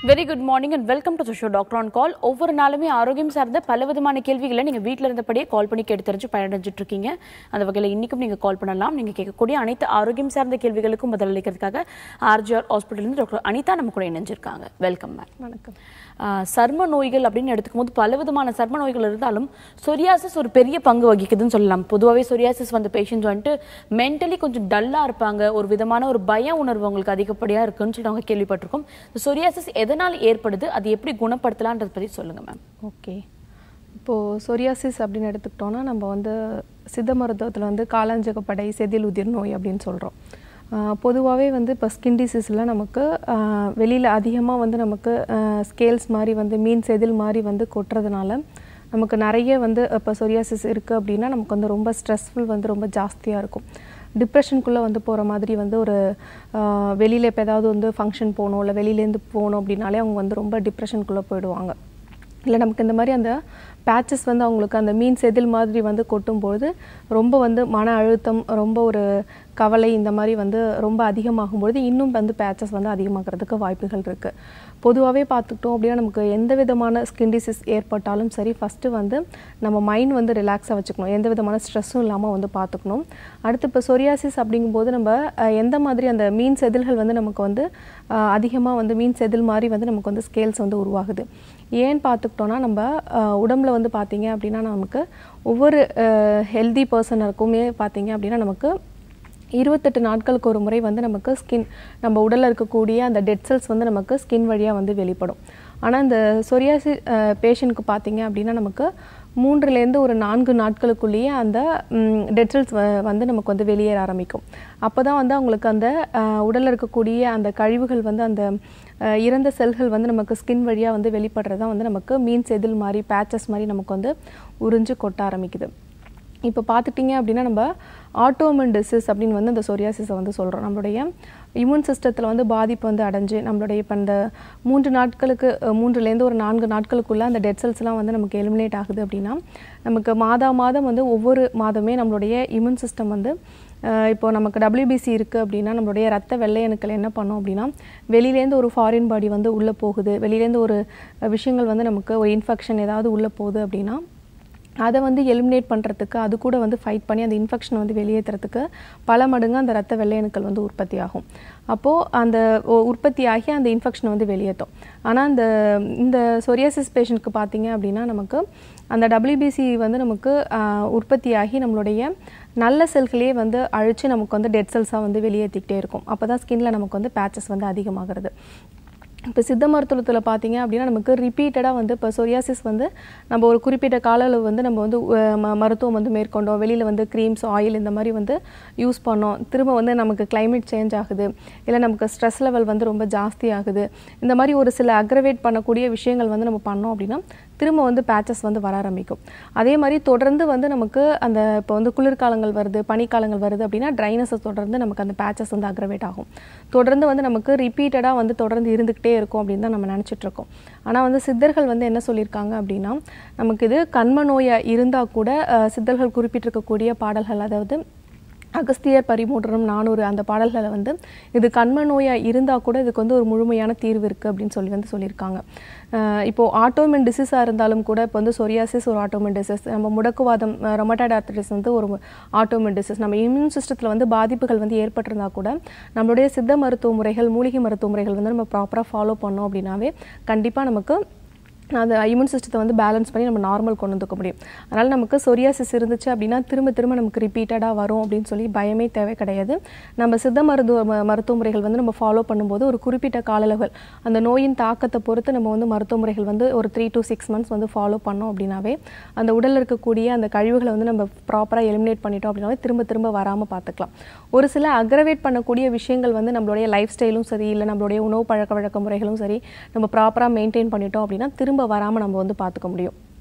Very good morning and welcome to show doctor on call ஒவ்வொரு நாளுமே ஆரோக்கியம் சார்ந்த பல விதமான கேள்விகளை நீங்கள் வீட்டில் இருந்தபடியே கால் பண்ணி கேட்டு தெரிஞ்சு பயனடைஞ்சிட்டு இருக்கீங்க அந்த வகையில் இன்னைக்கும் நீங்கள் கால் பண்ணலாம் நீங்கள் கேட்கக்கூடிய அனைத்து ஆரோக்கியம் சார்ந்த கேள்விகளுக்கும் பதிலளிக்கிறதுக்காக ஆர்ஜிஆர் ஹாஸ்பிட்டலேருந்து டாக்டர் அனிதா நம்ம கூட இணைஞ்சிருக்காங்க வெல்கம் மேம் வணக்கம் ஆஹ் சர்ம நோய்கள் அப்படின்னு எடுத்துக்கும் போது பல விதமான சர்ம நோய்கள் இருந்தாலும் சொரியாசிஸ் ஒரு பெரிய பங்கு வகிக்குதுன்னு சொல்லலாம் பொதுவாகவே சொரியாசிஸ் வந்த பேஷண்ட்ஸ் வந்துட்டு மென்டலி கொஞ்சம் டல்லாக இருப்பாங்க ஒரு விதமான ஒரு பய உணர்வு அவங்களுக்கு அதிகப்படியாக இருக்குன்னு சொல்லி அவங்க கேள்விப்பட்டிருக்கோம் சொரியாசிஸ் எதனால் ஏற்படுது அது எப்படி குணப்படுத்தலான்றதை பற்றி சொல்லுங்க மேம் ஓகே இப்போது சொரியாசிஸ் அப்படின்னு எடுத்துக்கிட்டோன்னா நம்ம வந்து சித்த மருத்துவத்தில் வந்து காலாஞ்சகப்படை செதில் உதிர் நோய் அப்படின்னு சொல்கிறோம் பொதுவாகவே வந்து இப்போ ஸ்கின் டிசீஸில் நமக்கு வெளியில் அதிகமாக வந்து நமக்கு ஸ்கேல்ஸ் மாதிரி வந்து மீன் செதில் மாதிரி வந்து கொட்டுறதுனால நமக்கு நிறைய வந்து இப்போ சொரியாசிஸ் இருக்குது அப்படின்னா நமக்கு வந்து ரொம்ப ஸ்ட்ரெஸ்ஃபுல் வந்து ரொம்ப ஜாஸ்தியாக இருக்கும் டிப்ரெஷனுக்குள்ளே வந்து போகிற மாதிரி வந்து ஒரு வெளியில் இப்போ ஏதாவது வந்து ஃபங்க்ஷன் போகணும் இல்லை வெளியிலேருந்து போகணும் அப்படின்னாலே அவங்க வந்து ரொம்ப டிப்ரெஷனுக்குள்ளே போயிடுவாங்க இல்லை நமக்கு இந்த மாதிரி அந்த பேச்சஸ் வந்து அவங்களுக்கு அந்த மீன் செதில் மாதிரி வந்து கொட்டும்போது ரொம்ப வந்து மன அழுத்தம் ரொம்ப ஒரு கவலை இந்த மாதிரி வந்து ரொம்ப அதிகமாகும்பொழுது இன்னும் வந்து பேச்சஸ் வந்து அதிகமாகிறதுக்கு வாய்ப்புகள் இருக்குது பொதுவாகவே பார்த்துக்கிட்டோம் அப்படின்னா நமக்கு எந்த விதமான ஸ்கின் டிசீஸ் ஏற்பட்டாலும் சரி ஃபஸ்ட்டு வந்து நம்ம மைண்ட் வந்து ரிலாக்ஸாக வச்சுக்கணும் எந்த விதமான ஸ்ட்ரெஸ்ஸும் இல்லாமல் வந்து பார்த்துக்கணும் அடுத்து இப்போ சொரியாசிஸ் அப்படிங்கும்போது நம்ம அஹ், எந்த மாதிரி அந்த மீன் செதில்கள் வந்து நமக்கு வந்து அதிகமாக வந்து மீன் செதில் மாதிரி வந்து நமக்கு வந்து ஸ்கேல்ஸ் வந்து உருவாகுது ஏன்னு பார்த்துக்கிட்டோன்னா நம்ம அஹ், உடம்புல வந்து பார்த்தீங்க அப்படின்னா நமக்கு ஒவ்வொரு ஹெல்தி பர்சனருக்குமே பார்த்தீங்க அப்படின்னா நமக்கு இருபத்தெட்டு நாட்களுக்கு ஒரு முறை வந்து நமக்கு ஸ்கின் நம்ம உடலில் இருக்கக்கூடிய அந்த டெட் செல்ஸ் வந்து நமக்கு ஸ்கின் வழியாக வந்து வெளிப்படும் ஆனால் இந்த சொரியாசி பேஷண்ட்க்கு பார்த்தீங்க அப்படின்னா நமக்கு மூன்றுலேருந்து ஒரு நான்கு நாட்களுக்குள்ளேயே அந்த டெட் செல்ஸ் வந்து நமக்கு வந்து வெளியேற ஆரம்பிக்கும் அப்போ தான் வந்து அவங்களுக்கு அந்த உடலில் இருக்கக்கூடிய அந்த கழிவுகள் வந்து அந்த அஹ், இறந்த செல்கள் வந்து நமக்கு ஸ்கின் வழியாக வந்து வெளிப்படுறதா வந்து நமக்கு மீன் செதில் மாதிரி பேச்சஸ் மாதிரி நமக்கு வந்து உறிஞ்சு கொட்ட ஆரம்பிக்குது இப்போ பார்த்துட்டிங்க அப்படின்னா நம்ம ஆட்டோமன் டிசீஸ் அப்படின்னு வந்து இந்த சொரியாசிஸை வந்து சொல்கிறோம் நம்மளுடைய இம்யூன் சிஸ்டத்தில் வந்து பாதிப்பு வந்து அடைஞ்சு நம்மளுடைய இப்போ இந்த மூன்று நாட்களுக்கு அஹ், மூன்றுலேருந்து ஒரு நான்கு நாட்களுக்குள்ள அந்த டெட் செல்ஸ்லாம் வந்து நமக்கு எலிமினேட் ஆகுது அப்படின்னா நமக்கு மாதா மாதம் வந்து ஒவ்வொரு மாதமே நம்மளுடைய இம்யூன் சிஸ்டம் வந்து அஹ், இப்போ நமக்கு WBC இருக்குது அப்படின்னா நம்மளுடைய ரத்த வெள்ளையணுக்கள் என்ன பண்ணோம் அப்படின்னா வெளியிலேருந்து ஒரு ஃபாரின் பாடி வந்து உள்ளே போகுது வெளியிலேருந்து ஒரு அஹ், விஷயங்கள் வந்து நமக்கு ஒரு இன்ஃபெக்ஷன் ஏதாவது உள்ளே போகுது அப்படின்னா அதை வந்து எலிமினேட் பண்ணுறதுக்கு அது கூட வந்து ஃபைட் பண்ணி அந்த இன்ஃபெக்ஷனை வந்து வெளியேற்றுறதுக்கு பல மடங்கு அந்த ரத்த வெள்ளையணுக்கள் வந்து உற்பத்தி ஆகும் அப்போது அந்த ஒ- உற்பத்தி ஆகி அந்த இன்ஃபெக்ஷனை வந்து வெளியேற்றும் ஆனால் இந்த இந்த சொரியாசிஸ் பேஷண்ட்க்கு பார்த்தீங்க அப்படின்னா நமக்கு அந்த WBC வந்து நமக்கு ஆஹ், உற்பத்தி ஆகி நம்மளுடைய நல்ல செல்களையே வந்து அழித்து நமக்கு வந்து டெட் செல்ஸாக வந்து வெளியேற்றிக்கிட்டே இருக்கும் அப்போ தான் ஸ்கின்ல நமக்கு வந்து பேச்சஸ் வந்து அதிகமாகிறது இப்போ சித்த மருத்துவத்தில் பார்த்தீங்க அப்படின்னா நமக்கு ரிப்பீட்டடாக வந்து இப்போ சொரியாசிஸ் வந்து நம்ம ஒரு குறிப்பிட்ட கால அளவு வந்து நம்ம வந்து அஹ், ம- மருத்துவம் வந்து மேற்கொண்டோம் வெளியில் வந்து க்ரீம்ஸ் ஆயில் இந்த மாதிரி வந்து யூஸ் பண்ணோம் திரும்ப வந்து நமக்கு climate சேஞ்ச் ஆகுது இல்லை நமக்கு ஸ்ட்ரெஸ் லெவல் வந்து ரொம்ப ஜாஸ்தி ஆகுது இந்த மாதிரி ஒரு சில அக்ரவேட் பண்ணக்கூடிய விஷயங்கள் வந்து நம்ம பண்ணோம் அப்படின்னா திரும்ப வந்து பேச்சஸ் வந்து வர ஆரம்பிக்கும் அதே மாதிரி தொடர்ந்து வந்து நமக்கு அந்த இப்போ வந்து குளிர்காலங்கள் வருது பனிக்காலங்கள் வருது அப்படின்னா ட்ரைனஸை தொடர்ந்து நமக்கு அந்த பேச்சஸ் வந்து அக்ரவேட் ஆகும் தொடர்ந்து வந்து நமக்கு ரிப்பீட்டடாக வந்து தொடர்ந்து இருந்துக்கிட்டே இருக்கும் அப்படின்னு தான் நம்ம நினச்சிட்டு இருக்கோம் ஆனால் வந்து சித்தர்கள் வந்து என்ன சொல்லியிருக்காங்க அப்படின்னா நமக்கு இது கண்ம நோயாக இருந்தால் கூட அஹ், சித்தர்கள் குறிப்பிட்டிருக்கக்கூடிய பாடல்கள் அதாவது அகஸ்தியர் பரிமூற்றணும் நானூறு அந்த பாடல்களை வந்து இது கண்ம நோயாக இருந்தால் கூட இதுக்கு வந்து ஒரு முழுமையான தீர்வு இருக்குது அப்படின்னு சொல்லி வந்து சொல்லியிருக்காங்க அஹ் இப்போ ஆட்டோமின் டிசீஸாக இருந்தாலும் கூட இப்போ வந்து சொரியாசிஸ் ஒரு ஆட்டோமின் டிசீஸ் நம்ம முடக்குவாதம் ரொமட்டாய்டு ஆர்த்தடிஸ் வந்து ஒரு ஆட்டோமின் டிசீஸ் நம்ம இம்யூன் சிஸ்டத்தில் வந்து பாதிப்புகள் வந்து ஏற்பட்டிருந்தா கூட நம்மளுடைய சித்த மருத்துவ முறைகள் மூலிகை மருத்துவ முறைகள் வந்து நம்ம ப்ராப்பராக ஃபாலோ பண்ணோம் அப்படின்னாவே கண்டிப்பாக நமக்கு அந்த இம்யூன் சிஸ்டத்தை வந்து பேலன்ஸ் பண்ணி நம்ம நார்மல் கொண்டு வந்துக்க முடியும் அதனால் நமக்கு சொரியாசிஸ் இருந்துச்சு அப்படின்னா திரும்ப திரும்ப நமக்கு ரிப்பீட்டடாக வரும் அப்படின்னு சொல்லி பயமே தேவை கிடையாது நம்ம சித்த மருத்துவ ம- மருத்துவ முறைகள் வந்து நம்ம ஃபாலோ பண்ணும்போது ஒரு குறிப்பிட்ட காலளவுகள் அந்த நோயின் தாக்கத்தை பொறுத்து நம்ம வந்து மருத்துவ முறைகள் வந்து ஒரு த்ரீ to சிக்ஸ் மந்த்ஸ் வந்து ஃபாலோ பண்ணோம் அப்படின்னாவே அந்த உடலில் இருக்கக்கூடிய அந்த கழிவுகளை வந்து நம்ம ப்ராப்பராக எலிமினேட் பண்ணிட்டோம் அப்படின்னாவே திரும்ப திரும்ப வராமல் பார்த்துக்கலாம் ஒரு சில அக்ரவேட் பண்ணக்கூடிய விஷயங்கள் வந்து நம்மளுடைய லைஃப் ஸ்டைலும் சரி இல்லை நம்மளுடைய உணவு பழக்க வழக்க முறைகளும் சரி நம்ம ப்ராப்பராக மெயின்டைன் பண்ணிட்டோம் அப்படின்னா திரும்ப வராமல் நம்ம வந்து பார்த்துக்க முடியும்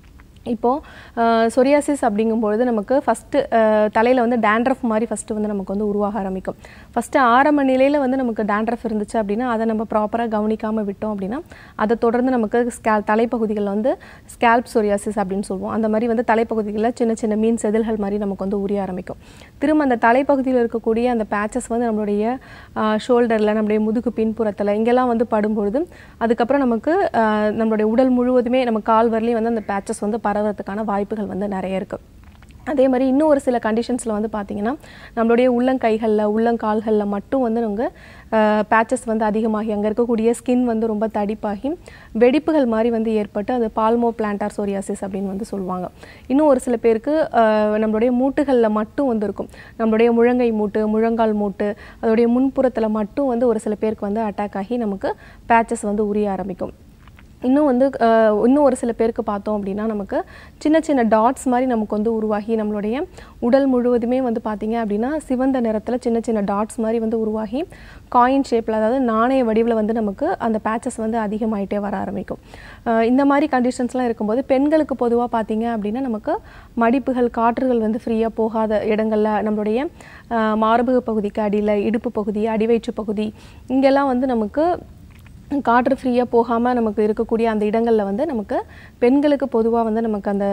இப்போது சொரியாசிஸ் அப்படிங்கும்பொழுது நமக்கு ஃபஸ்ட்டு தலையில் வந்து டேண்ட்ரஃப் மாதிரி ஃபஸ்ட்டு வந்து நமக்கு வந்து உருவாக ஆரம்பிக்கும் ஃபஸ்ட்டு ஆரம்ப நிலையில் வந்து நமக்கு டேண்ட்ரஃப் இருந்துச்சு அப்படின்னா அதை நம்ம ப்ராப்பராக கவனிக்காமல் விட்டோம் அப்படின்னா அதை தொடர்ந்து நமக்கு ஸ்கேல் தலைப்பகுதிகளில் வந்து ஸ்கேல்ப் சொரியாசிஸ் அப்படின்னு சொல்லுவோம் அந்த மாதிரி வந்து தலைப்பகுதிகளில் சின்ன சின்ன மீன் செதில்கள் மாதிரி நமக்கு வந்து உரிய ஆரம்பிக்கும் திரும்ப அந்த தலைப்பகுதியில் இருக்கக்கூடிய அந்த பேச்சஸ் வந்து நம்மளுடைய ஷோல்டரில் நம்மளுடைய முதுகு பின்புறத்தில் இங்கெல்லாம் வந்து படும்பொழுது அதுக்கப்புறம் நமக்கு ஆஹ், நம்மளுடைய உடல் முழுவதுமே நம்ம கால் வரலையும் வந்து அந்த பேச்சஸ் வந்து பரவறதுக்கான வாய்ப்புகள் வந்து நிறைய இருக்குது அதே மாதிரி இன்னும் ஒரு சில கண்டிஷன்ஸில் வந்து பார்த்தீங்கன்னா நம்மளுடைய உள்ளங்கைகளில் உள்ளங்கால்களில் மட்டும் வந்து நமக்கு பேச்சஸ் வந்து அதிகமாகி அங்கே இருக்கக்கூடிய ஸ்கின் வந்து ரொம்ப தடிப்பாகி வெடிப்புகள் மாதிரி வந்து ஏற்பட்டு அது பால்மோ பிளான்டார் சோரியாசிஸ் அப்படின்னு வந்து சொல்லுவாங்க இன்னும் ஒரு சில பேருக்கு ஆஹ், நம்மளுடைய மூட்டுகளில் மட்டும் வந்து இருக்கும் நம்மளுடைய முழங்கை மூட்டு முழங்கால் மூட்டு அதோடைய முன்புறத்தில் மட்டும் வந்து ஒரு சில பேருக்கு வந்து அட்டாக் ஆகி நமக்கு பேச்சஸ் வந்து உரிய ஆரம்பிக்கும் இன்னும் வந்து அஹ், இன்னும் ஒரு சில பேருக்கு பார்த்தோம் அப்படின்னா நமக்கு சின்ன சின்ன டாட்ஸ் மாதிரி நமக்கு வந்து உருவாகி நம்மளுடைய உடல் முழுவதுமே வந்து பார்த்தீங்க அப்படின்னா சிவந்த நிறத்தில் சின்ன சின்ன டாட்ஸ் மாதிரி வந்து உருவாகி காயின் ஷேப்பில் அதாவது நாணய வடிவில் வந்து நமக்கு அந்த பேச்சஸ் வந்து அதிகமாயிட்டே வர ஆரம்பிக்கும் அஹ், இந்த மாதிரி கண்டிஷன்ஸ்லாம் இருக்கும்போது பெண்களுக்கு பொதுவாக பார்த்தீங்க அப்படின்னா நமக்கு மடிப்புகள் காற்றுகள் வந்து ஃப்ரீயாக போகாத இடங்களில் நம்மளுடைய அஹ், மார்பக பகுதிக்கு அடியில் இடுப்பு பகுதி அடிவயிற்று பகுதி இங்கெல்லாம் வந்து நமக்கு காற்று ஃப்ரீயாக போகாமல் நமக்கு இருக்கக்கூடிய அந்த இடங்களில் வந்து நமக்கு பெண்களுக்கு பொதுவாக வந்து நமக்கு அந்த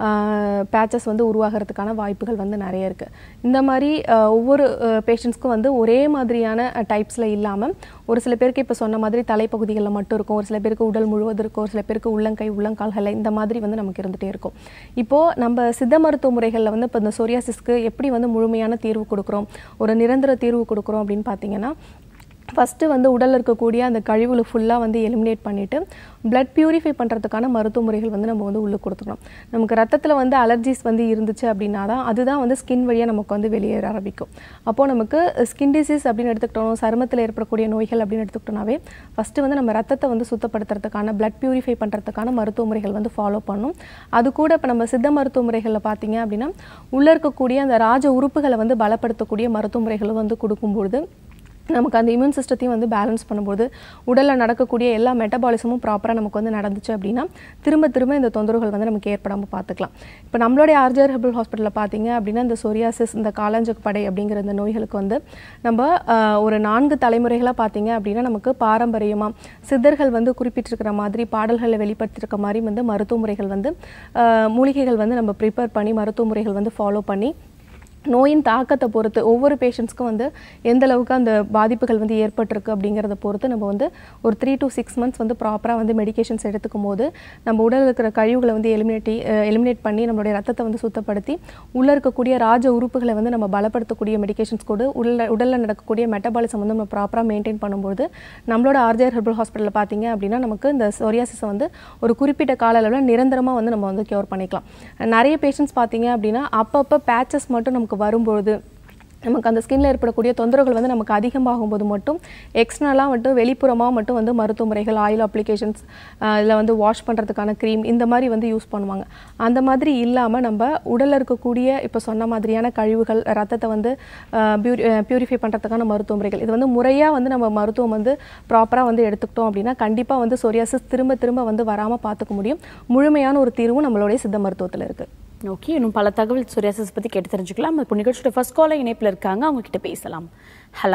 பேச்சஸ் வந்து உருவாகிறதுக்கான வாய்ப்புகள் வந்து நிறைய இருக்குது இந்த மாதிரி ஆஹ், ஒவ்வொரு பேஷண்ட்ஸ்க்கும் வந்து ஒரே மாதிரியான டைப்ஸில் இல்லாமல் ஒரு சில பேருக்கு இப்போ சொன்ன மாதிரி தலைப்பகுதிகளில் மட்டும் இருக்கும் ஒரு சில பேருக்கு உடல் முழுவதும் இருக்கும் ஒரு சில பேருக்கு உள்ளங்கை உள்ளங்கால்களில் இந்த மாதிரி வந்து நமக்கு இருந்துகிட்டே இருக்கும் இப்போது நம்ம சித்த மருத்துவ முறைகளில் வந்து இப்போ இந்த சொரியாசிஸ்க்கு எப்படி வந்து முழுமையான தீர்வு கொடுக்குறோம் ஒரு நிரந்தர தீர்வு கொடுக்குறோம் அப்படின்னு பார்த்தீங்கன்னா ஃபஸ்ட்டு வந்து உடலில் இருக்கக்கூடிய அந்த கழிவுகளை ஃபுல்லாக வந்து எலிமினேட் பண்ணிவிட்டு blood பியூரிஃபை பண்ணுறதுக்கான மருத்துவ முறைகள் வந்து நம்ம வந்து உள்ளே கொடுத்துக்கணும் நமக்கு ரத்தத்தில் வந்து அலர்ஜிஸ் வந்து இருந்துச்சு அப்படின்னா தான் அதுதான் வந்து ஸ்கின் வழியாக நமக்கு வந்து வெளியேற ஆரம்பிக்கும் அப்போது நமக்கு ஸ்கின் டிசீஸ் அப்படின்னு எடுத்துக்கிட்டோம் சருமத்தில் ஏற்படக்கூடிய நோய்கள் அப்படின்னு எடுத்துக்கிட்டோம்னாவே ஃபஸ்ட்டு வந்து நம்ம ரத்தத்தை வந்து சுத்தப்படுத்துறதுக்கான blood பியூரிஃபை பண்ணுறதுக்கான மருத்துவ முறைகள் வந்து ஃபாலோ பண்ணும் அது கூட இப்போ நம்ம சித்த மருத்துவ முறைகளில் பார்த்தீங்க அப்படின்னா உள்ளே இருக்கக்கூடிய அந்த ராஜ உறுப்புகளை வந்து பலப்படுத்தக்கூடிய மருத்துவ முறைகளும் வந்து கொடுக்கும்பொழுது நமக்கு அந்த இம்யூன் சிஸ்டத்தையும் வந்து பேலன்ஸ் பண்ணும்போது உடலில் நடக்கக்கூடிய எல்லா மெட்டபாலிசமும் ப்ராப்பராக நமக்கு வந்து நடந்துச்சு அப்படின்னா திரும்ப திரும்ப இந்த தொந்தரவுகள் வந்து நமக்கு ஏற்படாமல் பார்த்துக்கலாம் இப்போ நம்மளுடைய ஆர்ஜர் ஹெர்பல் ஹாஸ்பிட்டலில் பார்த்தீங்க அப்படின்னா இந்த சொரியாசிஸ் இந்த காலாஞ்சக்கு படை அப்படிங்கிற இந்த நோய்களுக்கு வந்து நம்ம ஆஹ், ஒரு நான்கு தலைமுறைகளாக பார்த்தீங்க அப்படின்னா நமக்கு பாரம்பரியமாக சித்தர்கள் வந்து குறிப்பிட்டிருக்கிற மாதிரி பாடல்களை வெளிப்படுத்தியிருக்க மாதிரி வந்து மருத்துவ முறைகள் வந்து ஆஹ், மூலிகைகள் வந்து நம்ம ப்ரிப்பேர் பண்ணி மருத்துவ முறைகள் வந்து ஃபாலோ பண்ணி நோயின் தாக்கத்தை பொறுத்து ஒவ்வொரு பேஷண்ட்ஸ்க்கும் வந்து எந்த அளவுக்கு அந்த பாதிப்புகள் வந்து ஏற்பட்டிருக்கு அப்படிங்கிறத பொறுத்து நம்ம வந்து ஒரு த்ரீ to சிக்ஸ் மந்த்ஸ் வந்து ப்ராப்பராக வந்து மெடிகேஷன்ஸ் எடுத்துக்கும் போது நம்ம உடலில் இருக்கிற கழிவுகளை வந்து எலிமினேட்டி எலிமினேட் பண்ணி நம்மளுடைய ரத்தத்தை வந்து சுத்தப்படுத்தி உள்ளே இருக்கக்கூடிய ராஜ உறுப்புகளை வந்து நம்ம பலப்படுத்தக்கூடிய மெடிகேஷன்ஸ் கூட உள்ள உடலில் நடக்கக்கூடிய மெட்டபாலிசம் வந்து நம்ம ப்ராப்பராக மெயின்டைன் பண்ணும்போது நம்மளோட ஆர்ஜிஆர் ஹெர்பல் ஹாஸ்பிட்டலில் பார்த்தீங்க அப்படின்னா நமக்கு இந்த சொரியாசிஸை வந்து ஒரு குறிப்பிட்ட கால அளவில் நிரந்தரமாக வந்து நம்ம வந்து க்யூர் பண்ணிக்கலாம் நிறைய பேஷண்ட்ஸ் பார்த்தீங்க அப்படின்னா அப்பப்போ பேச்சஸ் மட்டும் நமக்கு வரும்பொழுது நமக்கு அந்த ஸ்கின்ல ஏற்படக்கூடிய தொந்தரவுகள் வந்து நமக்கு அதிகமாகும் போது மட்டும் எக்ஸ்டர்னலாக மட்டும் வெளிப்புறமாக மட்டும் வந்து மருத்துவ முறைகள் ஆயில் அப்ளிகேஷன்ஸ் இதில் வந்து வாஷ் பண்ணுறதுக்கான க்ரீம் இந்த மாதிரி வந்து யூஸ் பண்ணுவாங்க அந்த மாதிரி இல்லாமல் நம்ம உடலில் இருக்கக்கூடிய இப்போ சொன்ன மாதிரியான கழிவுகள் ரத்தத்தை வந்து பியூரிஃபை பண்ணுறதுக்கான மருத்துவ முறைகள் இது வந்து முறையாக வந்து நம்ம மருத்துவம் வந்து ப்ராப்பராக வந்து எடுத்துக்கிட்டோம் அப்படின்னா கண்டிப்பாக வந்து சொரியாசிஸ் திரும்ப திரும்ப வந்து வராமல் பார்த்துக்க முடியும் முழுமையான ஒரு தீர்வும் நம்மளுடைய சித்த மருத்துவத்தில் இருக்குது ஓகே இன்னும் பல தகவல் சொரியாசிஸ் பத்தி கேட்டு தெரிஞ்சுக்கலாம் இப்போ நிகழ்ச்சியோட ஃபர்ஸ்ட் காலர் இணைப்பில் இருக்காங்க அவங்க கிட்ட பேசலாம் ஹலோ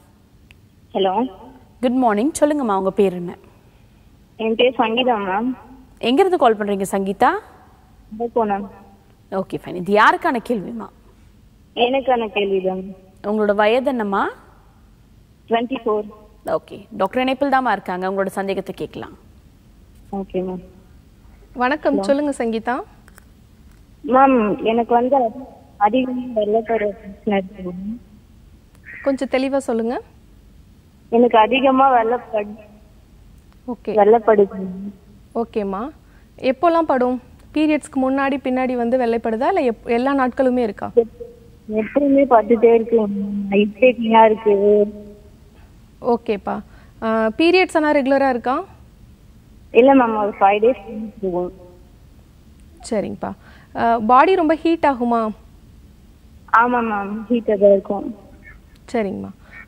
ஹலோ குட் மார்னிங் சொல்லுங்கம்மா உங்க பேர் என்ன என் பேர் சங்கீதா மேம் எங்க இருந்து கால் பண்றீங்க சங்கீதா போனேன் ஓகே ஃபைன் இது யாருக்கான கேள்விமா எனக்கான கேள்வி தான் உங்களோட வயது என்னம்மா டுவெண்ட்டி ஃபோர் ஓகே டாக்டர் இணைப்பில் தாம்மா இருக்காங்க உங்களோட சந்தேகத்தை கேட்கலாம் ஓகே மேம் வணக்கம் சொல்லுங்க சங்கீதா மேம் எனக்கு வந்து அதிகமாக வெள்ளத்தோட பிரச்சனை இருக்கு ma'am. கொஞ்சம் தெளிவாக சொல்லுங்க எனக்கு அதிகமாக வெள்ளப்படு ஓகே வெள்ளப்படுது ஓகேம்மா எப்போல்லாம் படும் பீரியட்ஸ்க்கு முன்னாடி பின்னாடி வந்து வெள்ளைப்படுதா இல்லை எப் எல்லா நாட்களுமே இருக்கா எப்பவுமே பட்டுட்டே இருக்கு நைட் டேக்கிங்கா இருக்கு ஓகேப்பா பீரியட்ஸ் ஆனால் ரெகுலராக இருக்கா இல்ல மேம் ஒரு ஃபைவ் டேஸ் இருக்கும் சரிங்கப்பா பாடி ரொம்ப ஹீட் ஆகுமா ஆமா மேம் ஹீட்டாக தான் இருக்கும் சரிங்கம்மா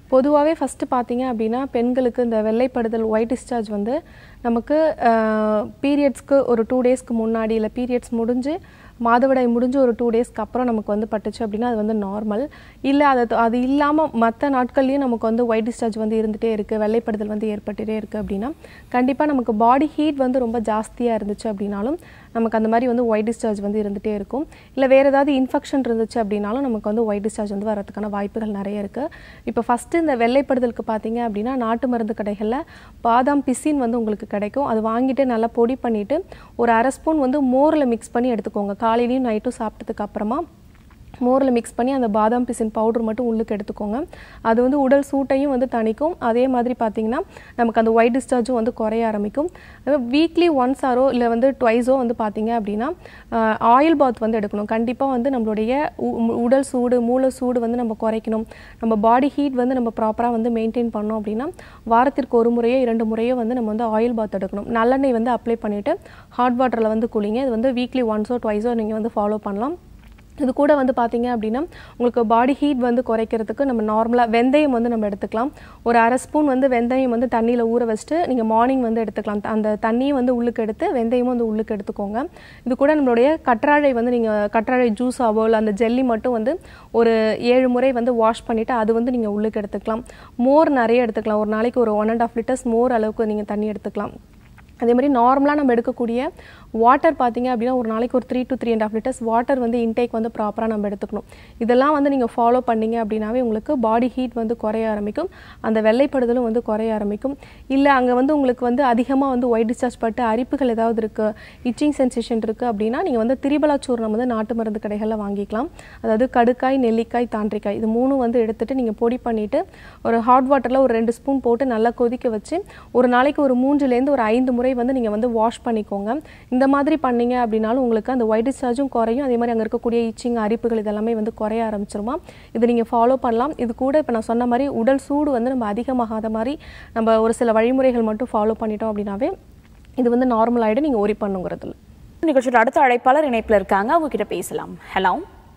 பொதுவாகவே ஃபஸ்ட்டு பார்த்தீங்க அப்படின்னா பெண்களுக்கு இந்த வெள்ளைப்படுதல் ஒயிட் டிஸ்சார்ஜ் வந்து நமக்கு பீரியட்ஸ்க்கு ஒரு டூ டேஸ்க்கு முன்னாடி இல்லை பீரியட்ஸ் முடிஞ்சு மாதவிடாய் முடிஞ்சு ஒரு டூ டேஸ்க்கு அப்புறம் நமக்கு வந்து பட்டுச்சு அப்படின்னா அது வந்து நார்மல் இல்லை அது அது இல்லாமல் மற்ற நாட்கள்லையும் நமக்கு வந்து ஒயிட் டிஸ்சார்ஜ் வந்து இருந்துகிட்டே இருக்குது வெள்ளைப்படுதல் வந்து ஏற்பட்டுட்டே இருக்குது அப்படின்னா கண்டிப்பாக நமக்கு பாடி ஹீட் வந்து ரொம்ப ஜாஸ்தியாக இருந்துச்சு அப்படின்னாலும் நமக்கு அந்த மாதிரி வந்து ஒயிட் டிஸ்சார்ஜ் வந்து இருந்துகிட்டே இருக்கும் இல்லை வேறு ஏதாவது இன்ஃபெக்ஷன் இருந்துச்சு அப்படின்னாலும் நமக்கு வந்து ஒயிட் டிஸ்சார்ஜ் வந்து வரதுக்கான வாய்ப்புகள் நிறைய இருக்குது இப்போ ஃபஸ்ட்டு இந்த வெள்ளைப்படுதலுக்கு பார்த்தீங்க அப்படின்னா நாட்டு மருந்து கடைகளில் பாதாம் பிசின் வந்து உங்களுக்கு கிடைக்கும் அது வாங்கிட்டு நல்லா பொடி பண்ணிவிட்டு ஒரு அரை ஸ்பூன் வந்து மோரில் மிக்ஸ் பண்ணி எடுத்துக்கோங்க காலையிலையும் நைட்டும் சாப்பிட்டதுக்கு அப்புறமா மோரில் மிக்ஸ் பண்ணி அந்த பாதாம் பிசின் பவுடர் மட்டும் உள்ளுக்கு எடுத்துக்கோங்க அது வந்து உடல் சூட்டையும் வந்து தணிக்கும் அதே மாதிரி பார்த்தீங்கன்னா நமக்கு அந்த ஒயிட் டிஸ்சார்ஜும் வந்து குறைய ஆரம்பிக்கும் வீக்லி ஒன்ஸ் ஆரோ இல்லை வந்து ட்வைஸோ வந்து பார்த்தீங்க அப்படின்னா ஆயில் பாத் வந்து எடுக்கணும் கண்டிப்பாக வந்து நம்மளுடைய உ- உ- உடல் சூடு மூளை சூடு வந்து நம்ம குறைக்கணும் நம்ம பாடி ஹீட் வந்து நம்ம ப்ராப்பராக வந்து மெயின்டைன் பண்ணோம் அப்படின்னா வாரத்திற்கு ஒரு முறையோ இரண்டு முறையோ வந்து நம்ம வந்து ஆயில் பாத் எடுக்கணும் நல்லெண்ணெய் வந்து அப்ளை பண்ணிவிட்டு ஹாட் வாட்டரில் வந்து குளிங்க இது வந்து வீக்லி ஒன்ஸோ ட்வைஸோ நீங்கள் வந்து ஃபாலோ பண்ணலாம் இது கூட வந்து பார்த்தீங்க அப்படின்னா உங்களுக்கு பாடி ஹீட் வந்து குறைக்கிறதுக்கு நம்ம நார்மலாக வெந்தயம் வந்து நம்ம எடுத்துக்கலாம் ஒரு அரை ஸ்பூன் வந்து வெந்தயம் வந்து தண்ணியில் ஊற வச்சுட்டு நீங்கள் மார்னிங் வந்து எடுத்துக்கலாம் அந்த தண்ணியை வந்து உள்ளுக்கு எடுத்து வெந்தயமும் வந்து உள்ளுக்கு எடுத்துக்கோங்க இது கூட நம்மளுடைய கற்றாழை வந்து நீங்கள் கற்றாழை ஜூஸ் ஆவோ இல்லை அந்த ஜெல்லி மட்டும் வந்து ஒரு ஏழு முறை வந்து வாஷ் பண்ணிவிட்டு அது வந்து நீங்கள் உள்ளுக்கு எடுத்துக்கலாம் மோர் நிறைய எடுத்துக்கலாம் ஒரு நாளைக்கு ஒரு ஒன் அண்ட் ஆஃப் லிட்டர்ஸ் மோர் அளவுக்கு நீங்கள் தண்ணி எடுத்துக்கலாம் அதே மாதிரி நார்மலாக நம்ம எடுக்கக்கூடிய வாட்டர் பார்த்தீங்க அப்படின்னா ஒரு நாளைக்கு ஒரு three to three and half litres water வந்து இன்டேக் வந்து ப்ராப்பராக நம்ம எடுத்துக்கணும் இதெல்லாம் வந்து நீங்கள் ஃபாலோ பண்ணீங்க அப்படின்னாவே உங்களுக்கு பாடி ஹீட் வந்து குறைய ஆரம்பிக்கும் அந்த வெள்ளைப்படுதலும் வந்து குறைய ஆரம்பிக்கும் இல்லை அங்கே வந்து உங்களுக்கு வந்து அதிகமாக வந்து ஒயிட் டிஸ்சார்ஜ் பட்டு அரிப்புகள் ஏதாவது இருக்குது இச்சிங் சென்சேஷன் இருக்குது அப்படின்னா நீங்கள் வந்து திரிபலா சூர்ணம் வந்து நாட்டு மருந்து கடைகளில் வாங்கிக்கலாம் அதாவது கடுக்காய் நெல்லிக்காய் தாண்டிக்காய் இது மூணும் வந்து எடுத்துட்டு நீங்கள் பொடி பண்ணிவிட்டு ஒரு ஹாட் வாட்டரில் ஒரு ரெண்டு ஸ்பூன் போட்டு நல்லா கொதிக்க வச்சு ஒரு நாளைக்கு ஒரு மூன்றுலேருந்து ஒரு ஐந்து முறை வந்து நீங்கள் வந்து வாஷ் பண்ணிக்கோங்க இந்த மாதிரி பண்ணீங்க அப்படின்னாலும் உங்களுக்கு அந்த ஒயிட் டிஸ்சார்ஜும் குறையும் அதே மாதிரி அங்கே இருக்கக்கூடிய இச்சிங் அரிப்புகள் இதெல்லாமே வந்து குறைய ஆரம்பிச்சிருமா இது நீங்கள் ஃபாலோ பண்ணலாம் இது கூட இப்போ நான் சொன்ன மாதிரி உடல் சூடு வந்து நம்ம அதிகமாகாத மாதிரி நம்ம ஒரு சில வழிமுறைகள் மட்டும் ஃபாலோ பண்ணிட்டோம் அப்படின்னாவே இது வந்து நார்மல் ஆகிடும் நீங்கள் ஒரி பண்ணுங்கிறதுல நிகழ்ச்சியோட அடுத்த அழைப்பாளர் இணைப்புல இருக்காங்க அவங்க கிட்ட பேசலாம் ஹலோ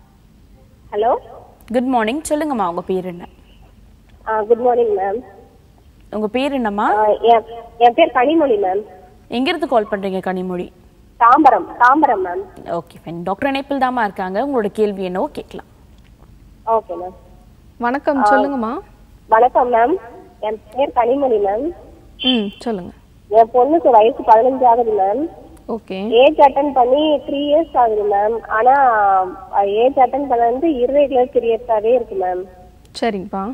ஹலோ குட் மார்னிங் சொல்லுங்கம்மா உங்க பேர் என்ன குட் மார்னிங் மேம் உங்க பேர் என்னம்மா என் பேர் கனிமொழி மேம் எங்க இருந்து கால் பண்றீங்க Kanimozhi Tambaram Tambaram ma'am okay fine doctor இணைப்பில் தாம்மா இருக்காங்க உங்களோட கேள்வி என்னவோ கேட்கலாம் ஓகே மேம் வணக்கம் சொல்லுங்கம்மா வணக்கம் மேம் என் பேர் கனிமொழி மேம் ம் சொல்லுங்கள் என் பொண்ணுக்கு வயசு பதினஞ்சு ஆகுது மேம் ஓகே ஏஜ் அட்டன் பண்ணி த்ரீ இயர்ஸ் ஆகுது மேம் ஆனா ஏஜ் அட்டன் பண்ண வந்து irregular பீரியட்ஸாவே இருக்கு மேம் சரிங்கப்பா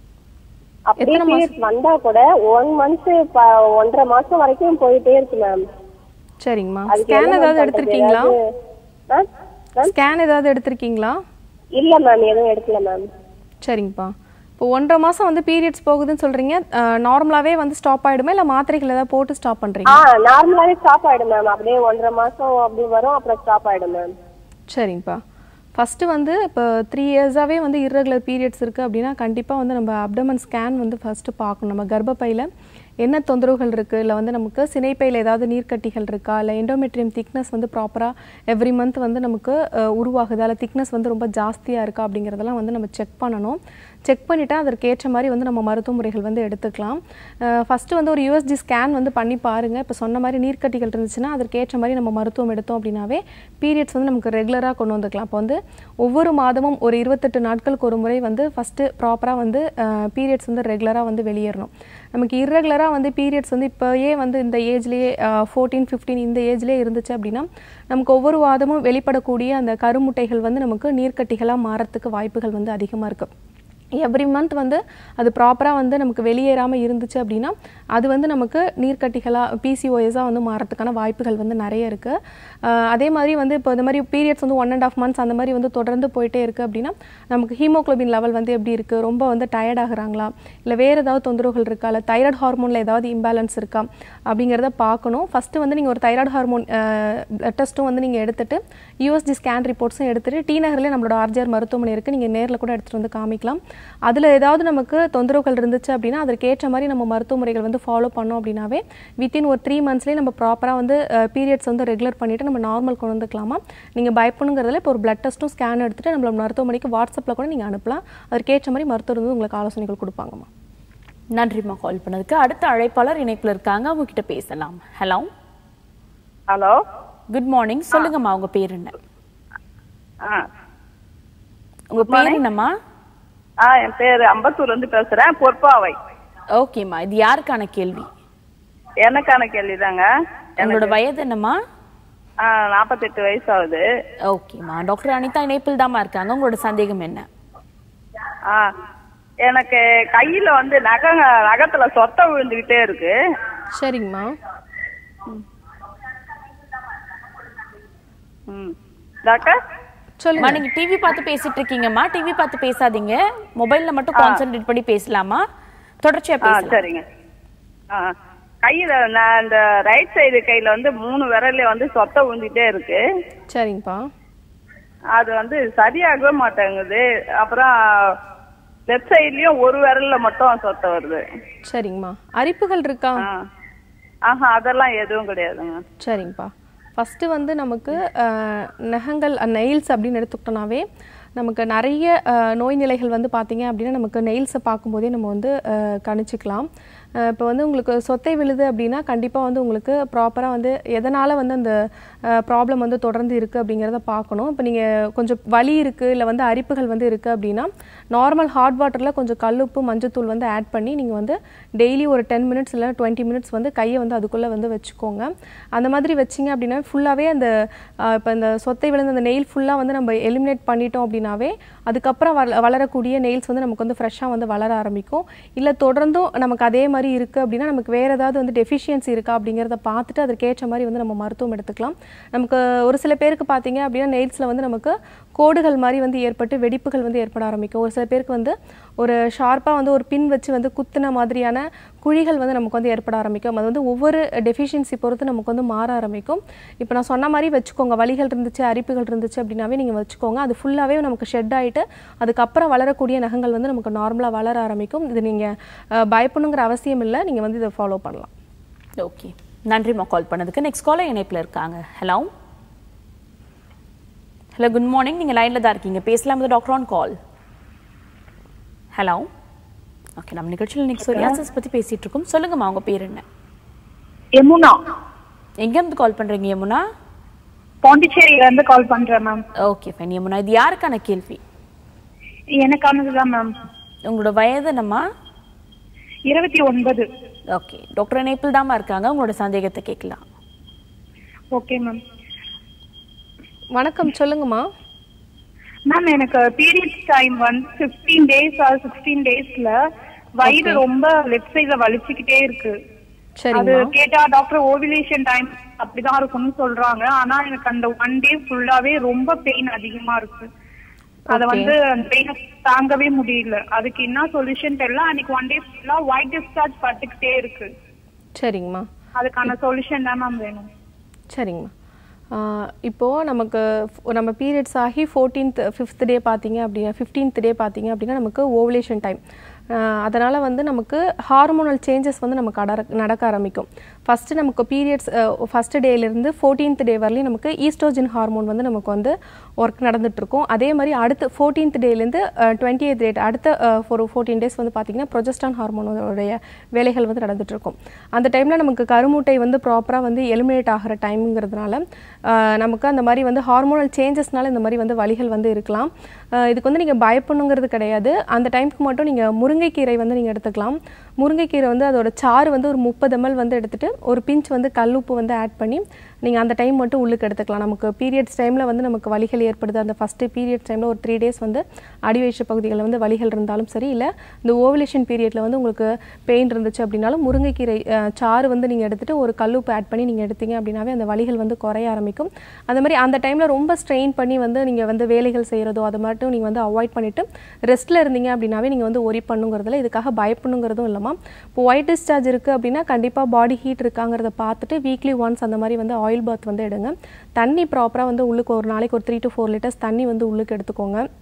அப்படியே பீரியட்ஸ் வந்தா கூட ஒன் மந்த் ஒன்றரை மாசம் வரைக்கும் போயிட்டே இருக்கு மேம் சரிங்கம்மா அதுக்கு ஸ்கேன் என்ன ஏதாவது ma'am எடுத்திருக்கீங்களா பண்றது? ஆ? மேம் ஸ்கேன் ஏதாவது எடுத்திருக்கீங்களா இல்ல மேம் எதுவும் எடுக்கல மேம் சரிங்கப்பா இப்போ ஒன்றரை மாதம் வந்து பீரியட்ஸ் போகுதுன்னு சொல்கிறீங்க நார்மலாகவே வந்து ஸ்டாப் ஆகிடுமா இல்லை மாத்திரைகள் ஏதாவது போட்டு ஸ்டாப் பண்ணுறீங்க ஆ நார்மலாவே ஸ்டாப் ஆயிடும் மேம் அப்படியே ஒன்றரை மாசம் அப்படி வரும் அப்புறம் ஸ்டாப் ஆயிடும் மேம் சரிங்கப்பா ஃபஸ்ட்டு வந்து இப்போ த்ரீ இயர்ஸாகவே வந்து irregular பீரியட்ஸ் இருக்குது அப்படின்னா கண்டிப்பாக வந்து நம்ம அப்டமன் ஸ்கேன் வந்து ஃபஸ்ட்டு பார்க்கணும் நம்ம கர்ப்பப்பையில் என்ன தொந்தரவுகள் இருக்குது இல்லை வந்து நமக்கு சினைப்பையில் ஏதாவது நீர்க்கட்டிகள் இருக்கா இல்லை எண்டோமெட்ரியம் திக்னஸ் வந்து ப்ராப்பராக எவ்ரி மந்த் வந்து நமக்கு அஹ், உருவாகுதா இல்லை திக்னஸ் வந்து ரொம்ப ஜாஸ்தியாக இருக்கா அப்படிங்கிறதெல்லாம் வந்து நம்ம செக் பண்ணணும் செக் பண்ணிவிட்டு அதற்கு ஏற்ற மாதிரி வந்து நம்ம மருத்துவ முறைகள் வந்து எடுத்துக்கலாம் ஃபஸ்ட்டு வந்து ஒரு யூஎஸ்ஜி ஸ்கேன் வந்து பண்ணி பாருங்கள் இப்போ சொன்ன மாதிரி நீர்க்கட்டிகள் இருந்துச்சுன்னா அதற்கு ஏற்ற மாதிரி நம்ம மருத்துவம் எடுத்தோம் அப்படின்னாவே பீரியட்ஸ் வந்து நமக்கு ரெகுலராக கொண்டு வந்துக்கலாம் இப்போ வந்து ஒவ்வொரு மாதமும் ஒரு இருபத்தெட்டு நாட்களுக்கு ஒரு முறை வந்து ஃபஸ்ட்டு ப்ராப்பராக வந்து பீரியட்ஸ் வந்து ரெகுலராக வந்து வெளியேறணும் நமக்கு இர்ரெகுலராக வந்து பீரியட்ஸ் வந்து இப்போயே வந்து இந்த ஏஜ்லேயே ஃபோர்டீன் ஃபிஃப்டீன் இந்த ஏஜ்லேயே இருந்துச்சு அப்படின்னா நமக்கு ஒவ்வொரு வாதமும் வெளிப்படக்கூடிய அந்த கருமுட்டைகள் வந்து நமக்கு நீர்க்கட்டிகளாக மாறத்துக்கு வாய்ப்புகள் வந்து அதிகமாக இருக்குது எவ்ரி மந்த் வந்து அது ப்ராப்பராக வந்து நமக்கு வெளியேறாமல் இருந்துச்சு அப்படின்னா அது வந்து நமக்கு நீர்க்கட்டிகளாக பிசிஓஎஸாக வந்து மாறத்துக்கான வாய்ப்புகள் வந்து நிறைய இருக்குது அதே மாதிரி வந்து இப்போ இந்த மாதிரி பீரியட்ஸ் வந்து ஒன் அண்ட் ஆஃப் மந்த்ஸ் அந்த மாதிரி வந்து தொடர்ந்து போயிட்டே இருக்குது அப்படின்னா நமக்கு ஹீமோகுளோபின் லெவல் வந்து எப்படி இருக்குது ரொம்ப வந்து டயர்ட் ஆகுறாங்களா இல்லை வேறு ஏதாவது தொந்தரவுகள் இருக்கா இல்லை தைராய்டு ஹார்மோனில் ஏதாவது இம்பேலன்ஸ் இருக்கா அப்படிங்கிறத பார்க்கணும் ஃபஸ்ட்டு வந்து நீங்கள் ஒரு தைராய்டு ஹார்மோன் பிளட் டெஸ்ட்டும் வந்து நீங்கள் எடுத்துட்டு யூஎஸ்ஜி ஸ்கேன் ரிப்போர்ட்ஸும் எடுத்துட்டு டி நகர்லேயே நம்மளோட ஆர்ஜிஆர் மருத்துவமனை இருக்குது நீங்கள் நேரில் கூட எடுத்துகிட்டு வந்து காமிக்கலாம் அதில் ஏதாவது நமக்கு தொந்தரவுகள் இருந்துச்சு அப்படின்னா அதற்கேற்ற மாதிரி நம்ம மருத்துவ முறைகள் வந்து ஃபாலோ பண்ணோம் அப்படின்னாவே வித்தின் ஒரு த்ரீ மந்த்ஸ்லேயே நம்ம ப்ராப்பராக வந்து பீரியட்ஸ் வந்து ரெகுலர் பண்ணிவிட்டு நம்ம நார்மல் கொண்டு வந்துக்கலாமா நீங்கள் பயப்படணுங்கிறதுல இப்போ ஒரு பிளட் டெஸ்ட்டும் ஸ்கேன் எடுத்துகிட்டு நம்மளோட மருத்துவமனைக்கு வாட்ஸ்அப்பில் கூட நீங்கள் அனுப்பலாம் அதற்கேற்ற மாதிரி மருத்துவர் வந்து உங்களுக்கு ஆலோசனைகள் கொடுப்பாங்கம்மா நன்றிம்மா கால் பண்ணதுக்கு அடுத்த அழைப்பாளர் இணைப்புல இருக்காங்க அவங்க கிட்ட பேசலாம் ஹலோ ஹலோ குட் மார்னிங் சொல்லுங்கம்மா உங்க பேர் என்ன ஆ உங்க பேர் என்னம்மா ஆ என் பேர் அம்பத்தூர்ல இருந்து பேசுறேன் பொற்பாவை ஓகேம்மா இது யாருக்கான கேள்வி எனக்கான கேள்விதாங்க உங்களோட வயது என்னம்மா ஆ நாற்பத்தெட்டு வயசு ஆகுது ஓகேம்மா டாக்டர் அனிதா இணைப்பில் தாம்மா இருக்காங்க உங்களோட சந்தேகம் என்ன ஆ எனக்கு கையில வந்து நகங்க நகத்துல சொத்த விழுந்துகிட்டே இருக்கு சரிங்கம்மா ம் டாக்டர் சொல்லுங்க அம்மா நீங்க டிவி பார்த்து பேசிட்டு இருக்கீங்கம்மா டிவி பார்த்து பேசாதீங்க மொபைல்ல மட்டும் கான்சென்ட்ரேட் பண்ணி பேசலாமா தொடர்ச்சியா ஆ பேசலாம் சரிங்க ஆ கையில நான் இந்த ரைட் சைடு கையில வந்து மூணு விரல்ல வந்து சொத்த விழுந்துட்டே இருக்கு சரிங்கப்பா அது வந்து சரியாகவே மாட்டேங்குது அப்புறம் லெஃப்ட் சைட்லயும் ஒரு விரல்ல மட்டும் சொத்த வருது சரிங்கம்மா அரிப்புகள் இருக்கா ஆ. ஆஹா அதெல்லாம் எதுவும் கிடையாதுங்க சரிங்கப்பா ஃபஸ்ட்டு வந்து நமக்கு அஹ், நகங்கள் நெயில்ஸ் அப்படின்னு எடுத்துக்கிட்டோம்னாவே நமக்கு நிறைய அஹ், நோய் நிலைகள் வந்து பார்த்தீங்க அப்படின்னா நமக்கு நெயில்ஸை பார்க்கும்போதே நம்ம வந்து அஹ், கணிச்சுக்கலாம் இப்போ வந்து உங்களுக்கு சொத்தை விழுது அப்படின்னா கண்டிப்பாக வந்து உங்களுக்கு ப்ராப்பராக வந்து எதனால் வந்து அந்த ப்ராப்ளம் வந்து தொடர்ந்து இருக்குது அப்படிங்கிறத பார்க்கணும் இப்போ நீங்கள் கொஞ்சம் வலி இருக்குது இல்லை வந்து அரிப்புகள் வந்து இருக்குது அப்படின்னா நார்மல் ஹாட் வாட்டரில் கொஞ்சம் கல்லுப்பு மஞ்சத்தூள் வந்து ஆட் பண்ணி நீங்கள் வந்து டெய்லி ஒரு டென் மினிட்ஸ் இல்லை டுவெண்ட்டி மினிட்ஸ் வந்து கையை வந்து அதுக்குள்ளே வந்து வச்சுக்கோங்க அந்த மாதிரி வச்சிங்க அப்படின்னா ஃபுல்லாகவே அந்த இப்போ இந்த சொத்தை விழுந்த அந்த நெயில் ஃபுல்லாக வந்து நம்ம எலிமினேட் பண்ணிட்டோம் அப்படின்னாவே அதுக்கப்புறம் வள வளரக்கூடிய நெயில்ஸ் வந்து நமக்கு வந்து ஃப்ரெஷ்ஷாக வந்து வளர ஆரம்பிக்கும் இல்லை தொடர்ந்தும் நமக்கு அதே மாதிரி இருக்குது அப்படின்னா நமக்கு வேறு ஏதாவது வந்து டெஃபிஷியன்சி இருக்கா அப்படிங்கிறத பார்த்துட்டு அதற்கேற்ற மாதிரி வந்து நம்ம மருத்துவம் எடுத்துக்கலாம் நமக்கு ஒரு சில பேருக்கு பார்த்தீங்க அப்படின்னா நெயில்ஸில் வந்து நமக்கு கோடுகள் மாதிரி வந்து ஏற்பட்டு வெடிப்புகள் வந்து ஏற்பட ஆரம்பிக்கும் ஒரு சில பேருக்கு வந்து ஒரு ஷார்ப்பாக வந்து ஒரு பின் வச்சு வந்து குத்துன மாதிரியான குழிகள் வந்து நமக்கு வந்து ஏற்பட ஆரம்பிக்கும் அது வந்து ஒவ்வொரு டெஃபிஷியன்சி பொறுத்து நமக்கு வந்து மாற ஆரம்பிக்கும் இப்போ நான் சொன்ன மாதிரி வச்சுக்கோங்க வலிகள் இருந்துச்சு அரிப்புகள் இருந்துச்சு அப்படின்னாவே நீங்கள் வச்சுக்கோங்க அது ஃபுல்லாகவே நமக்கு ஷெட் ஆகிட்டு அதுக்கப்புறம் வளரக்கூடிய நகங்கள் வந்து நமக்கு நார்மலாக வளர ஆரம்பிக்கும் இது நீங்கள் பயப்படணுங்கிற அவசியம் இல்லை நீங்கள் வந்து இதை ஃபாலோ பண்ணலாம் ஓகே நன்றிம்மா கால் பண்ணதுக்கு நெக்ஸ்ட் காலர் இணைப்பில் இருக்காங்க ஹலோ ஹலோ குட் மார்னிங் நீங்கள் லைனில் தான் இருக்கீங்க பேசலாம் with doctor on call hello okay நம்ம நிகழ்ச்சியில் நெக்ஸ்ட் சொரியாசிஸ் பற்றி பேசிட்டு இருக்கோம் சொல்லுங்கம்மா உங்க பேர் என்ன யமுனா எங்கேருந்து கால் பண்றீங்க யமுனா பாண்டிச்சேரியில இருந்து கால் பண்றேன் மேம் ஓகே ஃபைன் யமுனா இது யாருக்கான கேள்வி எனக்கானதுதான் மேம் உங்களோட வயது என்னம்மா இருபத்தி ஒன்பது ஓகே டாக்டர் இணைப்பில் தாம்மா இருக்காங்க உங்களோட சந்தேகத்தை கேட்கலாம் ஓகே மேம் வணக்கம் சொல்லுங்கம்மா மேம் எனக்கு பீரியட்ஸ் டைம் வந்து பிப்டீன் டேஸ் ஆர் சிக்ஸ்டீன் டேஸ்ல வயிறு ரொம்ப லெஃப்ட் சைட்ல வலிச்சுக்கிட்டே இருக்கு அது சரிங்கம்மா கேட்டா டாக்டர் ஓவிலேஷன் டைம் அப்படிதான் இருக்கும்னு சொல்றாங்க ஆனா எனக்கு அந்த ஒன் டே ஃபுல்லாவே ரொம்ப பெயின் அதிகமா இருக்கு அத Okay. வந்து அந்த பெயினை தாங்கவே முடியல அதுக்கு என்ன சொல்யூஷன் தெரியல அன்னைக்கு ஒன் டே ஃபுல்லா ஒயிட் டிஸ்சார்ஜ் பட்டுக்கிட்டே இருக்கு சரிங்கம்மா அதுக்கான சொல்யூஷன் தான் மேம் வேணும் சரிங்கம்மா ஆஹ் இப்போ நமக்கு ஃப- நம்ம பீரியட்ஸ் ஆகி ஃபோர்டீன்த் ஃபிஃப்த் டே பார்த்தீங்க அப்படின்னா ஃபிஃப்டீன்த் டே பார்த்தீங்க அப்படின்னா நமக்கு ஓவலேஷன் டைம் அதனால் வந்து நமக்கு ஹார்மோனல் சேஞ்சஸ் வந்து நமக்கு அடர- நடக்க ஆரம்பிக்கும் ஃபஸ்ட்டு நமக்கு பீரியட்ஸ் ஃபஸ்ட்டு டேலேருந்து ஃபோர்டீன்த் டே வரலையும் நமக்கு ஈஸ்ட்ரோஜன் ஹார்மோன் வந்து நமக்கு வந்து ஒர்க் நடந்துட்டுருக்கும் அதே மாதிரி அடுத்து ஃபோர்டீன்த் டேலேருந்து டுவெண்ட்டி எய்த் டேட் அடுத்த ஒரு ஃபோர்டீன் டேஸ் வந்து பார்த்தீங்கன்னா ப்ரொஜஸ்டான் ஹார்மோனோடைய வேலைகள் வந்து நடந்துட்டு இருக்கும் அந்த டைமில் நமக்கு கருமுட்டை வந்து ப்ராப்பராக வந்து எலிமினேட் ஆகிற டைமுங்கிறதுனால ஆஹ் நமக்கு அந்த மாதிரி வந்து ஹார்மோனல் சேஞ்சஸ்னால இந்த மாதிரி வந்து வலிகள் வந்து இருக்கலாம் ஆஹ் இதுக்கு வந்து நீங்கள் பயப்படணுங்கிறது கிடையாது அந்த டைமுக்கு மட்டும் நீங்கள் முருங்கைக்கீரை வந்து நீங்கள் எடுத்துக்கலாம் முருங்கைக்கீரை வந்து அதோட சாறு வந்து ஒரு முப்பது ml வந்து எடுத்துட்டு ஒரு பிஞ்ச் வந்து கல்லுப்பு வந்து ஆட் பண்ணி நீங்கள் அந்த டைம் மட்டும் உள்ளுக்கு எடுத்துக்கலாம் நமக்கு பீரியட்ஸ் டைமில் வந்து நமக்கு வலிகள் ஏற்படுது அந்த ஃபஸ்ட்டு பீரியட்ஸ் டைமில் ஒரு த்ரீ டேஸ் வந்து அடிவயிற்று பகுதிகளில் வந்து வலிகள் இருந்தாலும் சரி இல்லை இந்த ஓவலேஷன் பீரியடில் வந்து உங்களுக்கு பெயின் இருந்துச்சு அப்படின்னாலும் முருங்கைக்கீரை அஹ், சாறு வந்து நீங்கள் எடுத்துட்டு ஒரு கல்லுப்பு ஆட் பண்ணி நீங்கள் எடுத்தீங்க அப்படின்னாவே அந்த வலிகள் வந்து குறைய ஆரம்பிக்கும் அந்த மாதிரி அந்த டைமில் ரொம்ப ஸ்ட்ரெயின் பண்ணி வந்து நீங்கள் வந்து வேலைகள் செய்கிறதோ அதை மட்டும் நீங்கள் வந்து அவாய்ட் பண்ணிவிட்டு ரெஸ்ட்டில் இருந்தீங்க அப்படின்னாவே நீங்கள் வந்து ஒரி பண்ணுங்கிறதுல இதுக்காக பயப்படணுங்கிறதும் இல்லாமல் இப்போ ஒயிட் டிஸ்சார்ஜ் இருக்குது அப்படின்னா கண்டிப்பாக பாடி ஹீட் இருக்காங்கிறத பார்த்துட்டு வீக்லி ஒன்ஸ் அந்த மாதிரி வந்து ஆயில் பாத் வந்து எடுங்க தண்ணி ப்ராப்பராக வந்து உள்ளுக்கு ஒரு நாளைக்கு ஒரு த்ரீ டு ஃபோர் லிட்டர்ஸ் தண்ணி வந்து உள்ளுக்கு எடுத்துக்கோங்க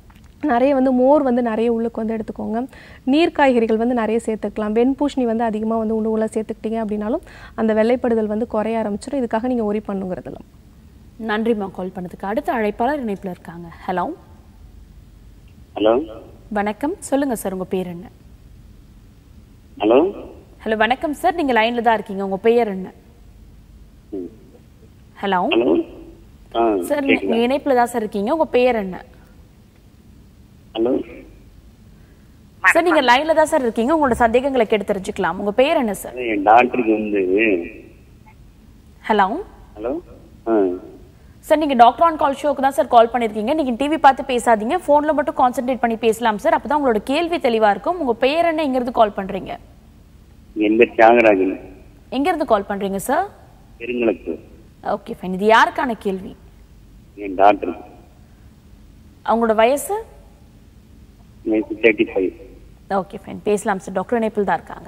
நிறைய வந்து மோர் வந்து நிறைய உள்ளுக்கு வந்து எடுத்துக்கோங்க நீர் காய்கறிகள் வந்து நிறைய சேர்த்துக்கலாம் வெண்பூஷணி வந்து அதிகமாக வந்து உணவுல சேர்த்துக்கிட்டீங்க அப்படின்னாலும் அந்த வெள்ளைப்படுதல் வந்து குறைய ஆரம்பிச்சிடும் இதுக்காக நீங்கள் ஒரி பண்ணுங்கிறதுல நன்றிம்மா கால் பண்ணதுக்கு அடுத்த அழைப்பாளர் இணைப்புல இருக்காங்க ஹலோ ஹலோ வணக்கம் சொல்லுங்க சார் உங்க பேர் என்ன ஹலோ ஹலோ வணக்கம் சார் நீங்க லைன்ல தான் இருக்கீங்க உங்க பெயர் என்ன ம். ஹலோ ஹலோ ஆ சார் கேக்குதா நீங்க இணைப்புல தான் சார் இருக்கீங்க உங்க பெயர் என்ன ஹலோ சார் நீங்க லைன்ல தான் சார் இருக்கீங்க உங்களோட சந்தேகங்களை கேட்டு தெரிஞ்சுக்கலாம் உங்க பெயர் என்ன சார் அதான் என் டாக்டருக்கு வந்து ஹலோ ஹலோ ஆ சார் நீங்க டாக்டர் ஆன் கால் ஷோக்கு தான் சார் கால் பண்ணிருக்கீங்க நீங்க டிவி பார்த்து பேசாதீங்க போன்ல மட்டும் கான்சென்ட்ரேட் பண்ணி பேசலாம் சார் அப்பதான் உங்களோட கேள்வி தெளிவா இருக்கும் உங்க பெயர் என்ன எங்க இருந்து கால் பண்றீங்க என் பேர் தியாகராஜன் எங்க இருந்து கால் பண்றீங்க சார் பெருங்களப்பு ஓகே ஃபைன் இது யாருக்கான கேள்வி என் டாக்டருக்கு அவங்களோட வயசு எனக்கு தேர்ட்டி ஃபைவ் ஓகே ஃபைன் பேசலாம் சார் டாக்டர் இணைப்பில் தான் இருக்காங்க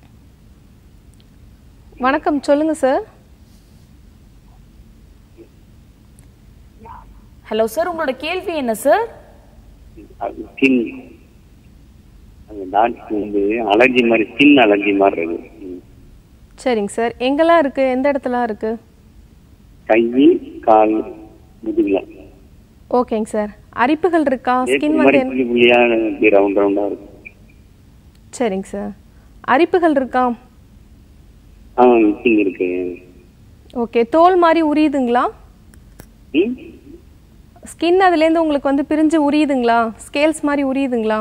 வணக்கம் சொல்லுங்க சார் ஹலோ சார் உங்களோட கேள்வி என்ன சார் ஸ்கின் அந்த டாக்டருக்கு வந்து அலர்ஜி மாதிரி ஸ்கின் அலர்ஜி மாதிரி இருக்கு ம். சரிங்க சார் எங்கெல்லாம் இருக்கு எந்த இடத்துலாம் இருக்கு கை கால் முதுகுல ஓகேங்க சார் அரிப்புகள் இருக்கா நேத்து ஸ்கின் மாதிரி வந்து புள்ளி புள்ளியா இப்படி ரவுண்ட் ரவுண்டா இருக்கு சரிங்க சார் அரிப்புகள் இருக்கா ஆ இச்சிங் இருக்கு ஓகே தோல் மாதிரி உரியுதுங்களா ம் ஸ்கின் அதுலேருந்து உங்களுக்கு வந்து பிரிஞ்சு உரியுதுங்களா ஸ்கேல்ஸ் மாதிரி உரியுதுங்களா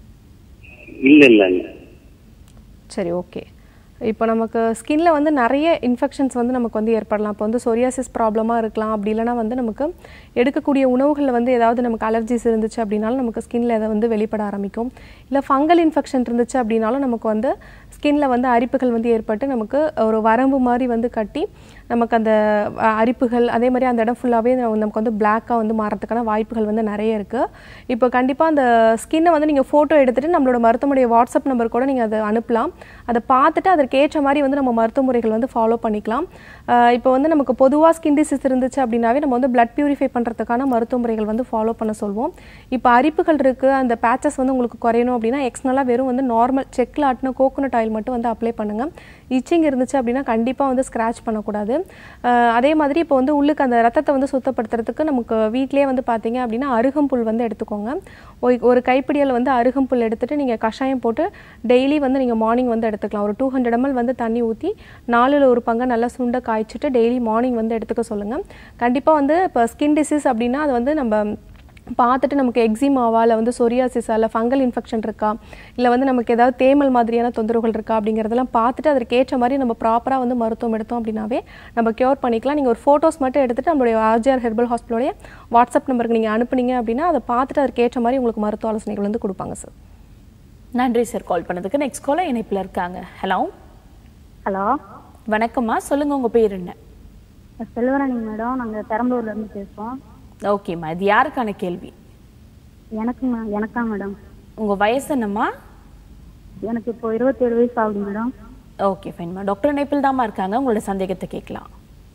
இல்ல இல்ல இல்ல சரி ஓகே இப்போ நமக்கு ஸ்கின்ல வந்து நிறைய இன்ஃபெக்ஷன்ஸ் வந்து நமக்கு வந்து ஏற்படலாம் இப்போ வந்து சொரியாசிஸ் ப்ராப்ளமாக இருக்கலாம் அப்படி இல்லைனா வந்து நமக்கு எடுக்கக்கூடிய உணவுகளில் வந்து ஏதாவது நமக்கு அலர்ஜிஸ் இருந்துச்சு அப்படின்னாலும் நமக்கு ஸ்கின்ல அதை வந்து வெளிப்பட ஆரம்பிக்கும் இல்லை ஃபங்கல் இன்ஃபெக்ஷன் இருந்துச்சு அப்படின்னாலும் நமக்கு வந்து ஸ்கின்ல வந்து அரிப்புகள் வந்து ஏற்பட்டு நமக்கு ஒரு வரம்பு மாதிரி வந்து கட்டி நமக்கு அந்த அஹ், அரிப்புகள் அதே மாதிரி அந்த இடம் ஃபுல்லாகவே நமக்கு வந்து பிளாக்காக வந்து மாறதுக்கான வாய்ப்புகள் வந்து நிறைய இருக்குது இப்போ கண்டிப்பாக அந்த ஸ்கின்னை வந்து நீங்கள் ஃபோட்டோ எடுத்துகிட்டு நம்மளோட மருத்துவமனைய வாட்ஸ்அப் நம்பர் கூட நீங்கள் அதை அனுப்பலாம் அதை பார்த்துட்டு அதற்கு ஏற்ற மாதிரி வந்து நம்ம மருத்துவ முறைகள் வந்து ஃபாலோ பண்ணிக்கலாம் அஹ், இப்போ வந்து நமக்கு பொதுவாக ஸ்கின் டிசீஸ் இருந்துச்சு அப்படின்னாவே நம்ம வந்து பிளட் பியூரிஃபை பண்ணுறதுக்கான மருத்துவ முறைகள் வந்து ஃபாலோ பண்ண சொல்வோம் இப்போ அரிப்புகள் இருக்குது அந்த பேச்சஸ் வந்து உங்களுக்கு குறையணும் அப்படின்னா எக்ஸ்னலாக வெறும் வந்து நார்மல் செக்கில் ஆட்டின கோகோனட் ஆயில் மட்டும் வந்து அப்ளை பண்ணுங்கள் இச்சிங் இருந்துச்சு அப்படின்னா கண்டிப்பாக வந்து ஸ்க்ராட்ச் பண்ணக்கூடாது அஹ் அதே மாதிரி இப்போ வந்து உள்ளுக்கு அந்த ரத்தத்தை வந்து சுத்தப்படுத்துறதுக்கு நமக்கு வீட்டிலேயே வந்து பார்த்தீங்க அப்படின்னா அருகம்புல் வந்து எடுத்துக்கோங்க ஒரு- ஒரு கைப்பிடியில் வந்து அருகம்புல் எடுத்துட்டு நீங்கள் கஷாயம் போட்டு டெய்லி வந்து நீங்கள் மார்னிங் வந்து எடுத்துக்கலாம் ஒரு டூ ஹண்ட்ரட் எம்எல் வந்து தண்ணி ஊற்றி நாலில் ஒரு பங்கை நல்லா சுண்ட காய்ச்சிட்டு டெய்லி மார்னிங் வந்து எடுத்துக்க சொல்லுங்கள் கண்டிப்பாக வந்து இப்போ ஸ்கின் டிசீஸ் அப்படின்னா அது வந்து நம்ம பார்த்துட்டு நமக்கு எக்ஸிமாவா இல்லை வந்து சொரியாசிஸா இல்லை ஃபங்கல் இன்ஃபெக்ஷன் இருக்கா இல்லை வந்து நமக்கு ஏதாவது தேமல் மாதிரியான தொந்தரவுகள் இருக்கா அப்படிங்கிறதெல்லாம் பார்த்துட்டு அதற்கு ஏற்ற மாதிரி நம்ம ப்ராப்பராக வந்து மருத்துவம் எடுத்தோம் அப்படின்னாவே நம்ம க்யூர் பண்ணிக்கலாம் நீங்கள் ஒரு ஃபோட்டோஸ் மட்டும் எடுத்துட்டு நம்மளுடைய ஆர்ஜிஆர் ஹெர்பல் ஹாஸ்பிட்டலுடைய வாட்ஸ்அப் நம்பருக்கு நீங்கள் அனுப்புனீங்க அப்படின்னா அதை பார்த்துட்டு அதற்கு ஏற்ற மாதிரி உங்களுக்கு மருத்துவ ஆலோசனைகள் வந்து கொடுப்பாங்க சார் நன்றி சார் கால் பண்ணதுக்கு நெக்ஸ்ட் காலர் இணைப்பில் இருக்காங்க ஹலோ ஹலோ வணக்கம்மா சொல்லுங்க உங்க பேர் என்ன செல்வராணி மேடம் நாங்க பெரம்பலூர்ல இருந்து பேசுறோம் ஓகேம்மா இது யாருக்கான கேள்வி எனக்கு மே- எனக்கா மேடம் உங்க வயசு என்னம்மா எனக்கு இப்போ இருபத்தேழு வயசு ஆகுது மேடம் ஓகே ஃபைன்மா டாக்டர் இணைப்பில் தாம்மா இருக்காங்க உங்களோட சந்தேகத்தை கேட்கலாம்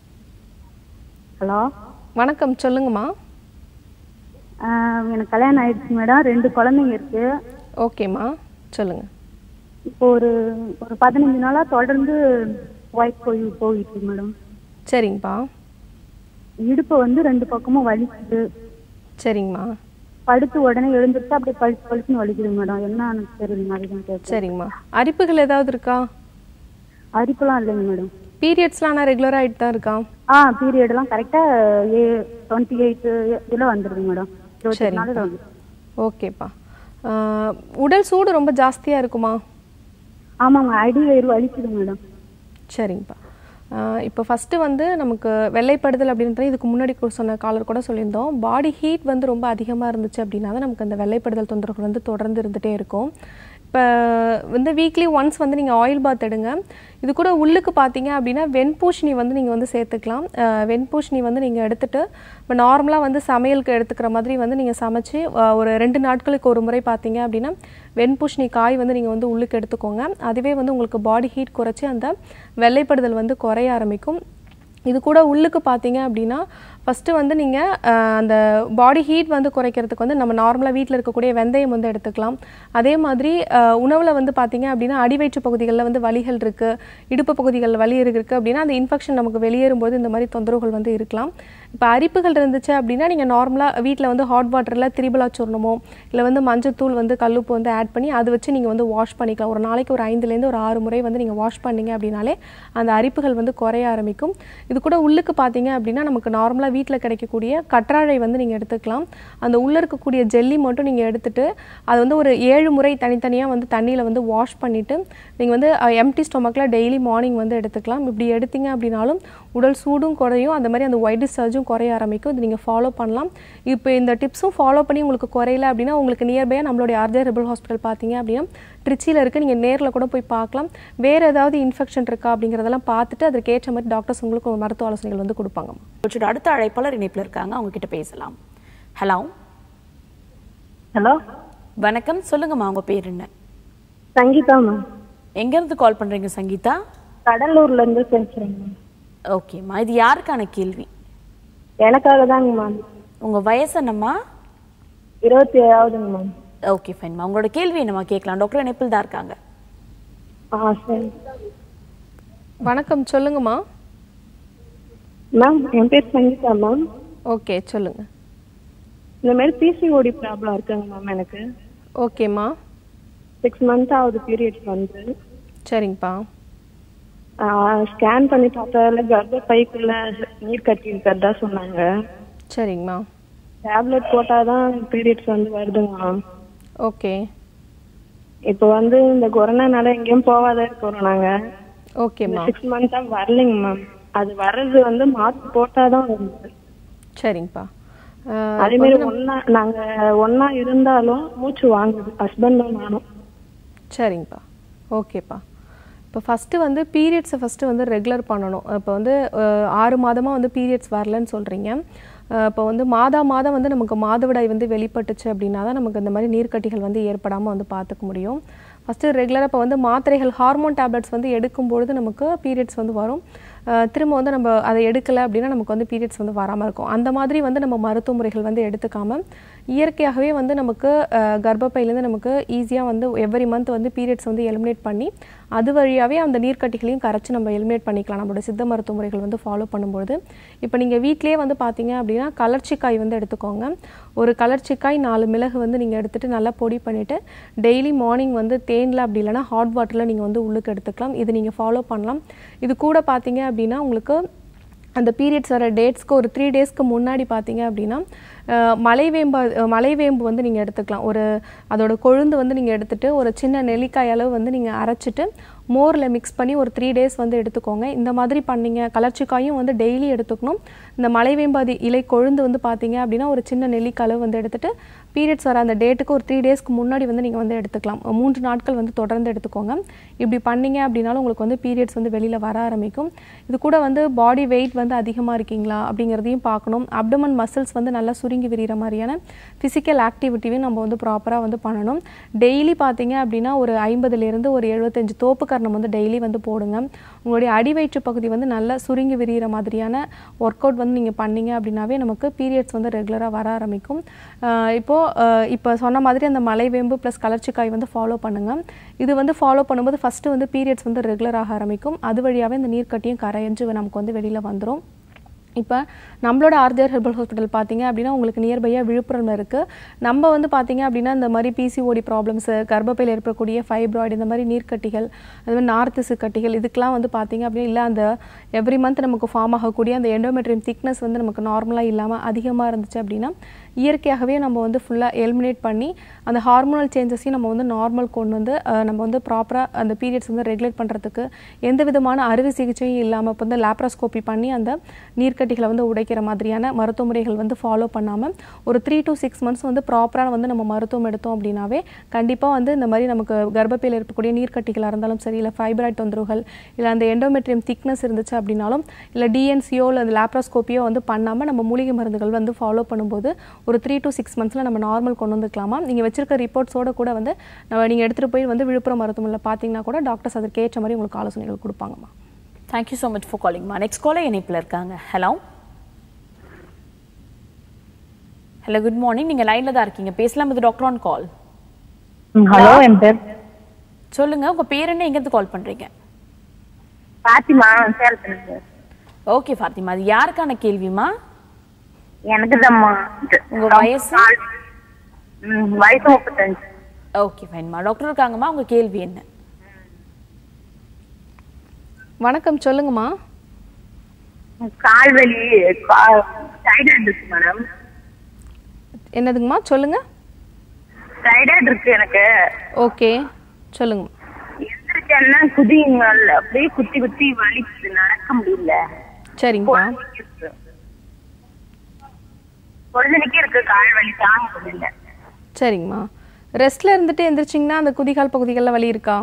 ஹலோ வணக்கம் சொல்லுங்கம்மா ஆஹ் எனக்கு கல்யாணம் ஆயிடுச்சு மேடம் ரெண்டு குழந்தைங்க இருக்கு ஓகேம்மா சொல்லுங்கள் இப்போ ஒரு ஒரு பதினஞ்சு நாளா தொடர்ந்து ஒய்ஃப் போய் போயிட்டு இருக்கு மேடம் சரிங்கப்பா இடுப்பு வந்து ரெண்டு பக்கமும் வலிக்குது சரிங்கம்மா படுத்து உடனே எழுந்திருச்சு அப்படியே பழுத்து பழுத்துன்னு வலிக்குது மேடம் என்ன எனக்கு தெரியல அதுதான் கேட்டேன் சரிங்கம்மா அரிப்புகள் ஏதாவது இருக்கா அரிப்பெல்லாம் இல்லைங்க மேடம் பீரியட்ஸ்லாம் ஆனால் ரெகுலராக ஆகிட்டு தான் இருக்கா ஆ பீரியட் எல்லாம் கரெக்டா டுவெண்ட்டி எயிட் இதுல வந்துருது மேடம் இருபத்தி சரிங்க. நாலுல வந்துருது ஓகேப்பா ஆஹ் உடல் சூடு ரொம்ப ஜாஸ்தியாக இருக்குமா ஆமாங்க அடி வயிறு வலிக்குது மேடம் சரிங்கப்பா இப்போ ஃபஸ்ட்டு வந்து நமக்கு வெள்ளைப்படுதல் அப்படின்றது இதுக்கு முன்னாடி கூட சொன்ன காலர் கூட சொல்லியிருந்தோம் பாடி ஹீட் வந்து ரொம்ப அதிகமாக இருந்துச்சு அப்படின்னா தான் நமக்கு அந்த வெள்ளைப்படுதல் தொந்தரவுகள் வந்து தொடர்ந்து இருந்துகிட்டே இருக்கும் இப்போ வந்து வீக்லி ஒன்ஸ் வந்து நீங்கள் ஆயில் பாத் எடுங்க இது கூட உள்ளுக்கு பார்த்தீங்க அப்படின்னா வெண்பூஷணி வந்து நீங்கள் வந்து சேர்த்துக்கலாம் அஹ் வெண்பூஷணி வந்து நீங்கள் எடுத்துட்டு இப்போ நார்மலாக வந்து சமையலுக்கு எடுத்துக்கிற மாதிரி வந்து நீங்கள் சமைச்சு அஹ் ஒரு ரெண்டு நாட்களுக்கு ஒரு முறை பார்த்தீங்க அப்படின்னா வெண்பூஷணி காய் வந்து நீங்கள் வந்து உள்ளுக்கு எடுத்துக்கோங்க அதுவே வந்து உங்களுக்கு பாடி ஹீட் குறைச்சி அந்த வெள்ளைப்படுதல் வந்து குறைய ஆரம்பிக்கும் இது கூட உள்ளுக்கு பார்த்தீங்க அப்படின்னா ஃபஸ்ட்டு வந்து நீங்கள் அந்த பாடி ஹீட் வந்து குறைக்கிறதுக்கு வந்து நம்ம நார்மலாக வீட்டில் இருக்கக்கூடிய வெந்தயம் வந்து எடுத்துக்கலாம் அதே மாதிரி உணவில் வந்து பார்த்தீங்க அப்படின்னா அடிவயிற்று பகுதிகளில் வந்து வலிகள் இருக்குது இடுப்பு பகுதிகளில் வலி இருக்குது அப்படின்னா அந்த இன்ஃபெக்ஷன் நமக்கு வெளியேறும்போது இந்த மாதிரி தொந்தரவுகள் வந்து இருக்கலாம் இப்போ அரிப்புகள் இருந்துச்சு அப்படின்னா நீங்கள் நார்மலாக வீட்டில் வந்து ஹாட் வாட்டரில் திரிபலா சூர்ணமோ இல்லை வந்து மஞ்சத்தூள் வந்து கல்லுப்பு வந்து ஆட் பண்ணி அதை வச்சு நீங்கள் வந்து வாஷ் பண்ணிக்கலாம் ஒரு நாளைக்கு ஒரு ஐந்துலேருந்து ஒரு ஆறு முறை வந்து நீங்கள் வாஷ் பண்ணீங்க அப்படின்னாலே அந்த அரிப்புகள் வந்து குறைய ஆரம்பிக்கும் இது கூட உள்ளுக்கு பார்த்தீங்க அப்படின்னா நமக்கு நார்மலாக வீட்டில் கிடைக்கக்கூடிய கற்றாழை வந்து நீங்கள் எடுத்துக்கலாம் அந்த உள்ளே இருக்கக்கூடிய ஜெல்லி மட்டும் நீங்கள் எடுத்துட்டு அது வந்து ஒரு ஏழு முறை தனித்தனியாக வந்து தண்ணியில் வந்து வாஷ் பண்ணிவிட்டு நீங்கள் வந்து எம்டி ஸ்டொமக்கில் டெய்லி மார்னிங் வந்து எடுத்துக்கலாம் இப்படி எடுத்தீங்க அப்படின்னாலும் உடல் சூடும் குறையும் அந்த மாதிரி அந்த ஒயிட் டிஸ்சார்ஜும் குறைய ஆரம்பிக்கும் இது நீங்கள் ஃபாலோ பண்ணலாம் இப்போ இந்த டிப்ஸும் ஃபாலோ பண்ணி உங்களுக்கு குறையல அப்படின்னா உங்களுக்கு நியர்பையாக நம்மளுடைய ஆர்ஜே ஹெர்பல் ஹாஸ்பிட்டல் பார்த்தீங்க அப்படின்னா ட்ரிச்சியில் இருக்குது நீங்கள் நேரில் கூட போய் பார்க்கலாம் வேறு ஏதாவது இன்ஃபெக்ஷன் இருக்கா அப்படிங்கிறதெல்லாம் பார்த்துட்டு அதற்கு ஏற்ற மாதிரி டாக்டர்ஸ் உங்களுக்கு ஒரு மருத்துவ ஆலோசனைகள் வந்து கொடுப்பாங்க நிகழ்ச்சியோட அடுத்த அழைப்பாளர் இணைப்பில் இருக்காங்க அவங்க கிட்ட பேசலாம் ஹலோ ஹலோ வணக்கம் சொல்லுங்கம்மா உங்க பேர் என்ன சங்கீதா மேம் எங்க இருந்து கால் பண்றீங்க சங்கீதா கடலூர்ல இருந்து பேசுறேங்க மேம் ஓகேம்மா இது யாருக்கான கேள்வி எனக்காக தாங்க மேம் உங்க வயசு என்னம்மா இருபத்தி ஏழாவதுங்க மேம் ஓகே ஃபைன்மா உங்களோட கேள்வி என்னம்மா கேட்கலாம் டாக்டர் இணைப்பில் தான் இருக்காங்க ஆ சரி வணக்கம் சொல்லுங்கம்மா மேம் என் பேர் சங்கீதா மேம் ஓகே சொல்லுங்கள் இந்த மாதிரி பிசிஓடி ப்ராப்ளம் இருக்குங்க மேம் எனக்கு ஓகேம்மா சிக்ஸ் மந்த் ஆகுது பீரியட்ஸ் வந்து சரிங்கப்பா ஸ்கேன் பண்ணி பார்த்ததுல கர்ப்பப்பைக்குள்ள நீர் கட்டி இருக்கிறதா சொன்னாங்க சரிங்கம்மா டேப்லெட் போட்டாதான் பீரியட்ஸ் வந்து வருதுங்க மேம் ஓகே இப்போ வந்து இந்த கொரோனானால எங்கேயும் போகாத இருக்கிறோம் நாங்க ஓகேம்மா சிக்ஸ் மந்த்தா வரலைங்க மேம் அது வர்றது வந்து மாத்து போட்டாதான் வருது சரிங்கப்பா அதே மாதிரி ஒன்னா நாங்க ஒன்னா இருந்தாலும் மூச்சு வாங்குது ஹஸ்பண்டும் நானும் சரிங்கப்பா ஓகேப்பா இப்போ ஃபஸ்ட்டு வந்து பீரியட்ஸை ஃபஸ்ட்டு வந்து ரெகுலர் பண்ணணும் இப்போ வந்து அஹ், ஆறு மாதமாக வந்து பீரியட்ஸ் வரலன்னு சொல்கிறீங்க இப்போ வந்து மாதா மாதம் வந்து நமக்கு மாதவிடாய் வந்து வெளிப்பட்டுச்சு அப்படின்னா தான் நமக்கு இந்த மாதிரி நீர்க்கட்டிகள் வந்து ஏற்படாமல் வந்து பார்த்துக்க முடியும் ஃபஸ்ட்டு ரெகுலராக இப்போ வந்து மாத்திரைகள் ஹார்மோன் டேப்லெட்ஸ் வந்து எடுக்கும்பொழுது நமக்கு பீரியட்ஸ் வந்து வரும் அஹ், திரும்ப வந்து நம்ம அதை எடுக்கலை அப்படின்னா நமக்கு வந்து பீரியட்ஸ் வந்து வராமல் இருக்கும் அந்த மாதிரி வந்து நம்ம மருத்துவ முறைகள் வந்து எடுத்துக்காம இயற்கையாகவே வந்து நமக்கு அஹ், கர்ப்பப்பையிலேருந்து நமக்கு ஈஸியாக வந்து எவ்ரி மந்த் வந்து பீரியட்ஸ் வந்து எலிமினேட் பண்ணி அது வழியாகவே அந்த நீர்க்கட்டிகளையும் கரைச்சி நம்ம எலிமினேட் பண்ணிக்கலாம் நம்மளோட சித்த மருத்துவ முறைகள் வந்து ஃபாலோ பண்ணும்பொழுது இப்போ நீங்கள் வீட்டிலேயே வந்து பார்த்தீங்க அப்படின்னா கலர்ச்சிக்காய் வந்து எடுத்துக்கோங்க ஒரு கலர்ச்சிக்காய் நாலு மிளகு வந்து நீங்கள் எடுத்துட்டு நல்லா பொடி பண்ணிவிட்டு டெய்லி மார்னிங் வந்து தேனில் அப்படி இல்லைன்னா ஹாட் வாட்டரில் நீங்கள் வந்து உள்ளுக்கு எடுத்துக்கலாம் இது நீங்கள் ஃபாலோ பண்ணலாம் இது கூட பார்த்தீங்க அப்படின்னா உங்களுக்கு அந்த பீரியட்ஸ் வர டேட்ஸ்க்கு ஒரு த்ரீ டேஸ்க்கு முன்னாடி பார்த்தீங்க அப்படின்னா அஹ், மலைவேம்பு அஹ், மலைவேம்பு வந்து நீங்கள் எடுத்துக்கலாம் ஒரு அதோட கொழுந்து வந்து நீங்கள் எடுத்துட்டு ஒரு சின்ன நெல்லிக்காய் அளவு வந்து நீங்கள் அரைச்சிட்டு மோரில் மிக்ஸ் பண்ணி ஒரு த்ரீ டேஸ் வந்து எடுத்துக்கோங்க இந்த மாதிரி பண்ணீங்க கலர்ச்சிக்காயும் வந்து டெய்லி எடுத்துக்கணும் இந்த மலைவேம்பாதி இலை கொழுந்து வந்து பார்த்தீங்க அப்படின்னா ஒரு சின்ன நெல்லிக்காய் அளவு வந்து எடுத்துட்டு பீரியட்ஸ் வர அந்த டேட்டுக்கு ஒரு த்ரீ டேஸ்க்கு முன்னாடி வந்து நீங்கள் வந்து எடுத்துக்கலாம் மூன்று நாட்கள் வந்து தொடர்ந்து எடுத்துக்கோங்க இப்படி பண்ணீங்க அப்படின்னாலும் உங்களுக்கு வந்து பீரியட்ஸ் வந்து வெளியில் வர ஆரம்பிக்கும் இது கூட வந்து பாடி வெயிட் வந்து அதிகமாக இருக்கீங்களா அப்படிங்கிறதையும் பார்க்கணும் அப்டமன் மசில்ஸ் வந்து நல்லா சுருங்கி விரிகிற மாதிரியான ஃபிசிக்கல் ஆக்டிவிட்டியும் நம்ம வந்து ப்ராப்பராக வந்து பண்ணணும் டெய்லி பார்த்தீங்க அப்படின்னா ஒரு ஐம்பதுலேருந்து ஒரு எழுபத்தஞ்சு தோப்பு கரணம் வந்து டெய்லி வந்து போடுங்க உங்களுடைய அடிவயிற்று பகுதி வந்து நல்லா சுருங்கி விரிகிற மாதிரியான ஒர்க் அவுட் வந்து நீங்கள் பண்ணீங்க அப்படின்னாவே நமக்கு பீரியட்ஸ் வந்து ரெகுலராக வர ஆரம்பிக்கும் ஆஹ் இப்போ ஆஹ் இப்போ சொன்ன மாதிரி அந்த மலைவேம்பு ப்ளஸ் கலர்ச்சிக்காய் வந்து ஃபாலோ பண்ணுங்க இது வந்து ஃபாலோ பண்ணும்போது ஃபஸ்ட்டு வந்து பீரியட்ஸ் வந்து ரெகுலர் ஆக ஆரம்பிக்கும் அது வழியாகவே இந்த நீர்க்கட்டியும் கரையஞ்சு நமக்கு வந்து வெளியில் வந்துடும் இப்போ நம்மளோட ஆர்ஜர் ஹெர்பல் ஹாஸ்பிட்டல் பார்த்தீங்க அப்படின்னா உங்களுக்கு நியர்பையாக விழுப்புரம்ல இருக்குது நம்ம வந்து பார்த்தீங்க அப்படின்னா இந்த மாதிரி பிசிஓடி ப்ராப்ளம்ஸு கர்ப்பப்பையில் ஏற்படக்கூடிய ஃபைப்ராய்டு இந்த மாதிரி நீர்க்கட்டிகள் அது மாதிரி நார்த்திசு கட்டிகள் இதுக்கெலாம் வந்து பார்த்தீங்க அப்படின்னா இல்லை அந்த எவ்ரி மந்த் நமக்கு ஃபார்ம் ஆகக்கூடிய அந்த எண்டோமெட்ரியம் திக்னஸ் வந்து நமக்கு நார்மலாக இல்லாமல் அதிகமாக இருந்துச்சு அப்படின்னா இயற்கையாகவே நம்ம வந்து ஃபுல்லாக எலிமினேட் பண்ணி அந்த ஹார்மோனல் சேஞ்சஸையும் நம்ம வந்து நார்மல் கொண்டு வந்து அஹ், நம்ம வந்து ப்ராப்பராக அந்த பீரியட்ஸ் வந்து ரெகுலேட் பண்ணுறதுக்கு எந்த விதமான அறுவை சிகிச்சையும் இல்லாமல் இப்போ வந்து லேப்ராஸ்கோபி பண்ணி அந்த நீர்க்கட்டிகளை வந்து உடைக்கிற மாதிரியான மருத்துவ முறைகள் வந்து ஃபாலோ பண்ணாமல் ஒரு த்ரீ to சிக்ஸ் மந்த்ஸ் வந்து ப்ராப்பராக வந்து நம்ம மருத்துவம் எடுத்தோம் அப்படின்னாவே கண்டிப்பாக வந்து இந்த மாதிரி நமக்கு கர்ப்பப்பையில் இருக்கக்கூடிய நீர்க்கட்டிகளாக இருந்தாலும் சரி இல்லை ஃபைப்ராய்ட் தொந்தரவுகள் இல்லை அந்த எண்டோமெட்ரியம் திக்னஸ் இருந்துச்சு அப்படின்னாலும் இல்லை டிஎன்சியோ இல்லை அந்த லேப்ராஸ்கோப்பியோ வந்து பண்ணாமல் நம்ம மூலிகை மருந்துகள் வந்து ஃபாலோ பண்ணும்போது ஒரு த்ரீ to சிக்ஸ் மந்த்ஸில் நம்ம நார்மல் கொண்டு வந்துக்கலாமா நீங்கள் வச்சிருக்க ரிப்போர்ட்ஸோட கூட வந்து நம்ம நீங்கள் எடுத்துகிட்டு போய் வந்து விழுப்புரம் மருத்துவமனையில் பார்த்தீங்கன்னா கூட டாக்டர்ஸ் அதற்கு ஏற்ற மாதிரி உங்களுக்கு ஆலோசனைகள் கொடுப்பாங்கம்மா தேங்க்யூ ஸோ மச் ஃபார் காலிங்மா நெக்ஸ்ட் காலர் இணைப்பில் இருக்காங்க ஹலோ ஹலோ குட் மார்னிங் நீங்க லைன்ல தான் இருக்கீங்க பேசலாம் இது டாக்டர் ஆன் கால் ஹலோ என் பேர் சொல்லுங்க உங்க பேர் என்ன எங்க இருந்து கால் பண்றீங்க பாத்திமா சேலத்துல ஓகே ஃபாத்திமா அது யாருக்கான கேள்விமா எனக்கு தான்மா உங்க வயசு வயசு முப்பத்தஞ்சு ஓகே ஃபைன்மா டாக்டர் இருக்காங்கம்மா உங்க கேள்வி என்ன வணக்கம் சொல்லுங்கம்மா கால் வலி தைராய்டு இருக்கு மேடம் என்னதுங்கம்மா சொல்லுங்க தைராய்டு இருக்கு எனக்கு ஓகே சொல்லுங்க எந்திரிச்சேன்னா குதிங்கள் அப்படியே குத்தி குத்தி வலிக்குது நடக்க முடியல சரிங்கம்மா பொழுதுனிக்கே இருக்கு கால் வலி தாங்க முடியல சரிங்கம்மா ரெஸ்ட்ல இருந்துட்டு எந்திரிச்சிங்கன்னா அந்த குதிகால் பகுதிகளில் வலி இருக்கா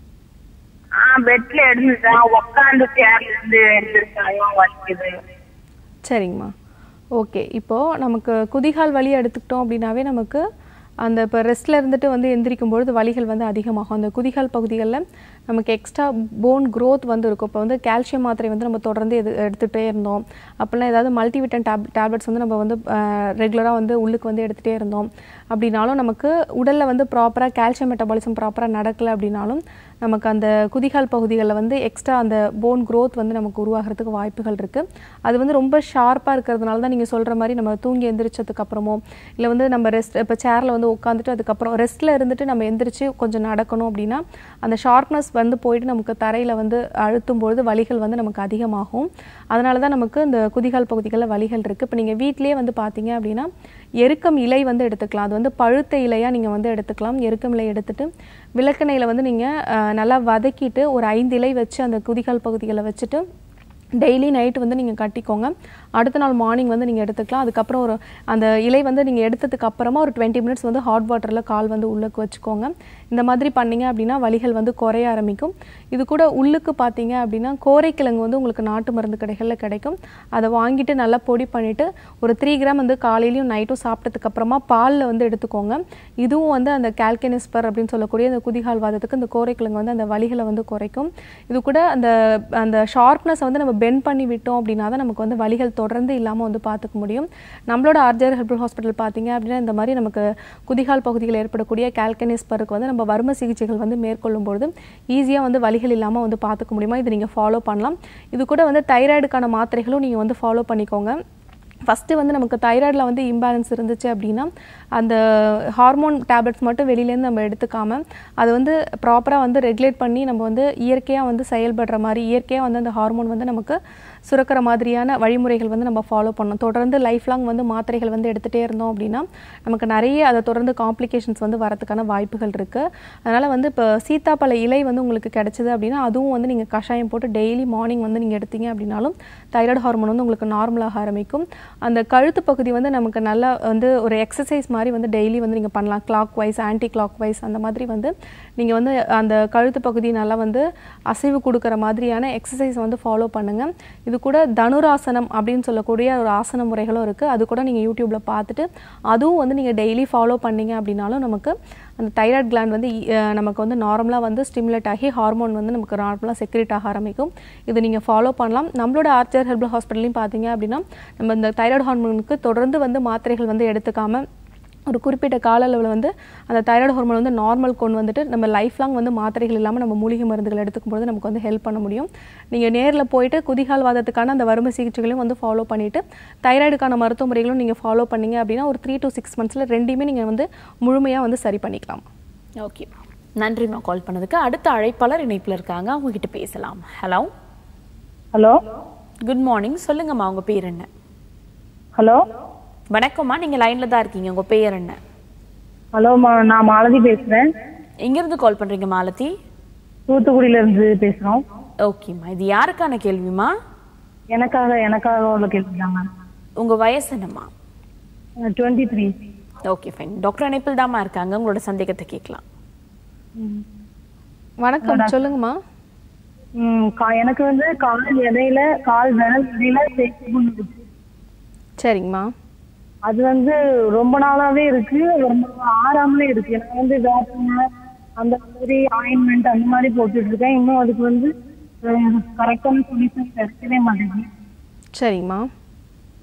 ஆ பெட்ல இருந்துதான் உட்காந்து சேர்ல இருந்து எந்திரிச்சாயும் வலிக்குது சரிங்கம்மா ஓகே இப்போது நமக்கு குதிகால் வலி எடுத்துக்கிட்டோம் அப்படின்னாவே நமக்கு அந்த இப்போ ரெஸ்ட்டில் இருந்துட்டு வந்து எந்திரிக்கும் பொழுது வலிகள் வந்து அதிகமாகும் அந்த குதிகால் பகுதிகளில் நமக்கு எக்ஸ்ட்ரா போன் growth வந்து இருக்கும் இப்போ வந்து கால்சியம் மாத்திரை வந்து நம்ம தொடர்ந்து எது எடுத்துகிட்டே இருந்தோம் அப்படின்னா ஏதாவது மல்டிவிட்டன் டேப் டேப்லெட்ஸ் வந்து நம்ம வந்து ரெகுலராக வந்து உள்ளுக்கு வந்து எடுத்துகிட்டே இருந்தோம் அப்படின்னாலும் நமக்கு உடலில் வந்து ப்ராப்பராக கால்சியம் மெட்டபாலிசம் ப்ராப்பராக நடக்கலை அப்படின்னாலும் நமக்கு அந்த குதிகால் பகுதிகளில் வந்து எக்ஸ்ட்ரா அந்த போன் growth வந்து நமக்கு உருவாகிறதுக்கு வாய்ப்புகள் இருக்குது அது வந்து ரொம்ப ஷார்ப்பாக இருக்கிறதுனால தான் நீங்கள் சொல்கிற மாதிரி நம்ம தூங்கி எந்திரிச்சதுக்கு அப்புறமோ இல்லை வந்து நம்ம ரெஸ்ட் இப்போ சேரில் வந்து உட்காந்துட்டு அதுக்கப்புறம் ரெஸ்ட்டில் இருந்துட்டு நம்ம எந்திரிச்சு கொஞ்சம் நடக்கணும் அப்படின்னா அந்த ஷார்ப்னஸ் வந்து போயிட்டு நமக்கு தரையில் வந்து அழுத்தும் பொழுது வலிகள் வந்து நமக்கு அதிகமாகும் அதனால தான் நமக்கு இந்த குதிகால் பகுதிகளில் வலிகள் இருக்குது இப்போ நீங்கள் வீட்டிலேயே வந்து பார்த்தீங்க அப்படின்னா எருக்கம் இலை வந்து எடுத்துக்கலாம் அது வந்து பழுத்த இலையாக நீங்கள் வந்து எடுத்துக்கலாம் எருக்கம் இலை எடுத்துட்டு விளக்கெண்ணெயில் வந்து நீங்கள் நல்லா வதக்கிட்டு ஒரு ஐந்து இலை வச்சு அந்த குதிகால் பகுதிகளை வச்சுட்டு டெய்லி நைட்டு வந்து நீங்கள் கட்டிக்கோங்க அடுத்த நாள் மார்னிங் வந்து நீங்கள் எடுத்துக்கலாம் அதுக்கப்புறம் ஒரு அந்த இலை வந்து நீங்கள் எடுத்ததுக்கு அப்புறமா ஒரு டுவெண்ட்டி மினிட்ஸ் வந்து ஹாட் வாட்டரில் கால் வந்து உள்ளுக்கு வச்சுக்கோங்க இந்த மாதிரி பண்ணீங்க அப்படின்னா வலிகள் வந்து குறைய ஆரம்பிக்கும் இது கூட உள்ளுக்கு பார்த்தீங்க அப்படின்னா கோரைக்கிழங்கு வந்து உங்களுக்கு நாட்டு மருந்து கடைகளில் கிடைக்கும் அதை வாங்கிட்டு நல்லா பொடி பண்ணிவிட்டு ஒரு த்ரீ கிராம் வந்து காலையிலையும் நைட்டும் சாப்பிட்டதுக்கு அப்புறமா பாலில் வந்து எடுத்துக்கோங்க இதுவும் வந்து அந்த கால்கெனிஸ்பர் அப்படின்னு சொல்லக்கூடிய அந்த குதிகால் வாதத்துக்கு இந்த கோரைக்கிழங்கு வந்து அந்த வலிகளை வந்து குறைக்கும் இது கூட அந்த அந்த ஷார்ப்னஸை வந்து நம்ம பெண்ட் பண்ணி விட்டோம் அப்படின்னா தான் நமக்கு வந்து வலிகள் தொடர்ந்து இல்லாமல் வந்து பார்த்துக்க முடியும் நம்மளோட ஆர்ஜர் ஹெர்பல் ஹாஸ்பிட்டல் பார்த்தீங்க அப்படின்னா இந்த மாதிரி நமக்கு குதிகால் பகுதியில் ஏற்படக்கூடிய கால்கனிஸ்பருக்கு வந்து நம்ம வர்ம சிகிச்சைகள் வந்து மேற்கொள்ளும் பொழுது ஈஸியாக வந்து வலிகள் இல்லாமல் வந்து பார்த்துக்க முடியுமா இது நீங்கள் ஃபாலோ பண்ணலாம் இது கூட வந்து தைராய்டுக்கான மாத்திரைகளும் நீங்கள் வந்து ஃபாலோ பண்ணிக்கோங்க ஃபஸ்ட்டு வந்து நமக்கு தைராய்டில் வந்து இம்பேலன்ஸ் இருந்துச்சு அப்படின்னா அந்த ஹார்மோன் டேப்லெட்ஸ் மட்டும் வெளியிலேருந்து நம்ம எடுத்துக்காம அதை வந்து ப்ராப்பராக வந்து ரெகுலேட் பண்ணி நம்ம வந்து இயற்கையாக வந்து செயல்படுற மாதிரி இயற்கையாக வந்து அந்த ஹார்மோன் வந்து நமக்கு சுரக்கிற மாதிரியான வழிமுறைகள் வந்து நம்ம ஃபாலோ பண்ணணும் தொடர்ந்து லைஃப் லாங் வந்து மாத்திரைகள் வந்து எடுத்துகிட்டே இருந்தோம் அப்படின்னா நமக்கு நிறைய அதை தொடர்ந்து காம்ப்ளிகேஷன்ஸ் வந்து வரதுக்கான வாய்ப்புகள் இருக்குது அதனால் வந்து இப்போ சீத்தாப்பழ இலை வந்து உங்களுக்கு கிடைச்சது அப்படின்னா அதுவும் வந்து நீங்கள் கஷாயம் போட்டு டெய்லி மார்னிங் வந்து நீங்கள் எடுத்தீங்க அப்படின்னாலும் தைராய்டு ஹார்மோன் வந்து உங்களுக்கு நார்மலாக ஆரம்பிக்கும் அந்த கழுத்து பகுதி வந்து நமக்கு நல்லா வந்து ஒரு எக்ஸசைஸ் மாதிரி வந்து டெய்லி வந்து நீங்கள் பண்ணலாம் clockwise anticlockwise அந்த மாதிரி வந்து நீங்கள் வந்து அந்த கழுத்து பகுதி நல்லா வந்து அசைவு கொடுக்குற மாதிரியான எக்ஸசைஸ் வந்து ஃபாலோ பண்ணுங்கள் இது கூட தனுராசனம் அப்படின்னு சொல்லக்கூடிய ஒரு ஆசன முறைகளும் இருக்குது அது கூட நீங்கள் யூடியூப்பில் பார்த்துட்டு அதுவும் வந்து நீங்கள் டெய்லி ஃபாலோ பண்ணீங்க அப்படின்னாலும் நமக்கு அந்த தைராய்டு கிளாண்ட் வந்து அஹ், நமக்கு வந்து நார்மலாக வந்து ஸ்டிமுலேட் ஆகி ஹார்மோன் வந்து நமக்கு நார்மலாக செக்ரேட் ஆக ஆரம்பிக்கும் இது நீங்கள் ஃபாலோ பண்ணலாம் நம்மளோட ஆர்ச்சர் ஹெர்பல் ஹாஸ்பிட்டல்லையும் பார்த்தீங்க அப்படின்னா நம்ம இந்த தைராய்டு ஹார்மோனுக்கு தொடர்ந்து வந்து மாத்திரைகள் வந்து எடுத்துக்காம ஒரு குறிப்பிட்ட கால அளவில் வந்து அந்த தைராய்டு ஹார்மோன் வந்து நார்மல் கொண்டு வந்துட்டு நம்ம லைஃப் லாங் வந்து மாத்திரைகள் இல்லாமல் நம்ம மூலிகை மருந்துகள் எடுத்துக்கும் போது நமக்கு வந்து ஹெல்ப் பண்ண முடியும் நீங்கள் நேரில் போயிட்டு குதிகால் வாதத்துக்கான அந்த வறுமை சிகிச்சைகளையும் வந்து ஃபாலோ பண்ணிவிட்டு தைராய்டுக்கான மருத்துவ முறைகளும் நீங்கள் ஃபாலோ பண்ணீங்க அப்படின்னா ஒரு த்ரீ to சிக்ஸ் மந்த்ஸில் ரெண்டையுமே நீங்கள் வந்து முழுமையாக வந்து சரி பண்ணிக்கலாம் ஓகே நன்றிம்மா கால் பண்ணதுக்கு அடுத்த அழைப்பாளர் இணைப்பில் இருக்காங்க அவங்க கிட்ட பேசலாம் ஹலோ ஹலோ குட் மார்னிங் சொல்லுங்கம்மா உங்க பேர் என்ன ஹலோ வணக்கம்மா நீங்க லைன்ல தான் இருக்கீங்க உங்க பேர் என்ன ஹலோமா நான் மாலதி பேசுறேன் எங்க இருந்து கால் பண்றீங்க மாலதி தூத்துக்குடியில இருந்து பேசுறோம் ஓகேம்மா இது யாருக்கான கேள்விமா எனக்காக எனக்காக உள்ள கேள்விதாங்க உங்க வயசு என்னம்மா twenty three okay fine doctor இணைப்பில் தாம்மா இருக்காங்க உங்களோட சந்தேகத்தை கேட்கலாம் வணக்கம் சொல்லுங்கம்மா எனக்கு வந்து கால் இடையில கால் விரல் இடையில தேய்ச்சி புண்ணு இருக்கு. சரிங்கம்மா அது வந்து ரொம்ப நாளாவே இருக்கு ரொம்ப ஆறாமலே இருக்கு எனக்கு வந்து வேப்பங்க அந்த மாதிரி ஆயின்மெண்ட் அந்த மாதிரி போட்டுட்டு இருக்கேன் இன்னும் அதுக்கு வந்து கரெக்டான சொல்யூஷன் கிடைக்கவே மாட்டேங்குது சரிங்கம்மா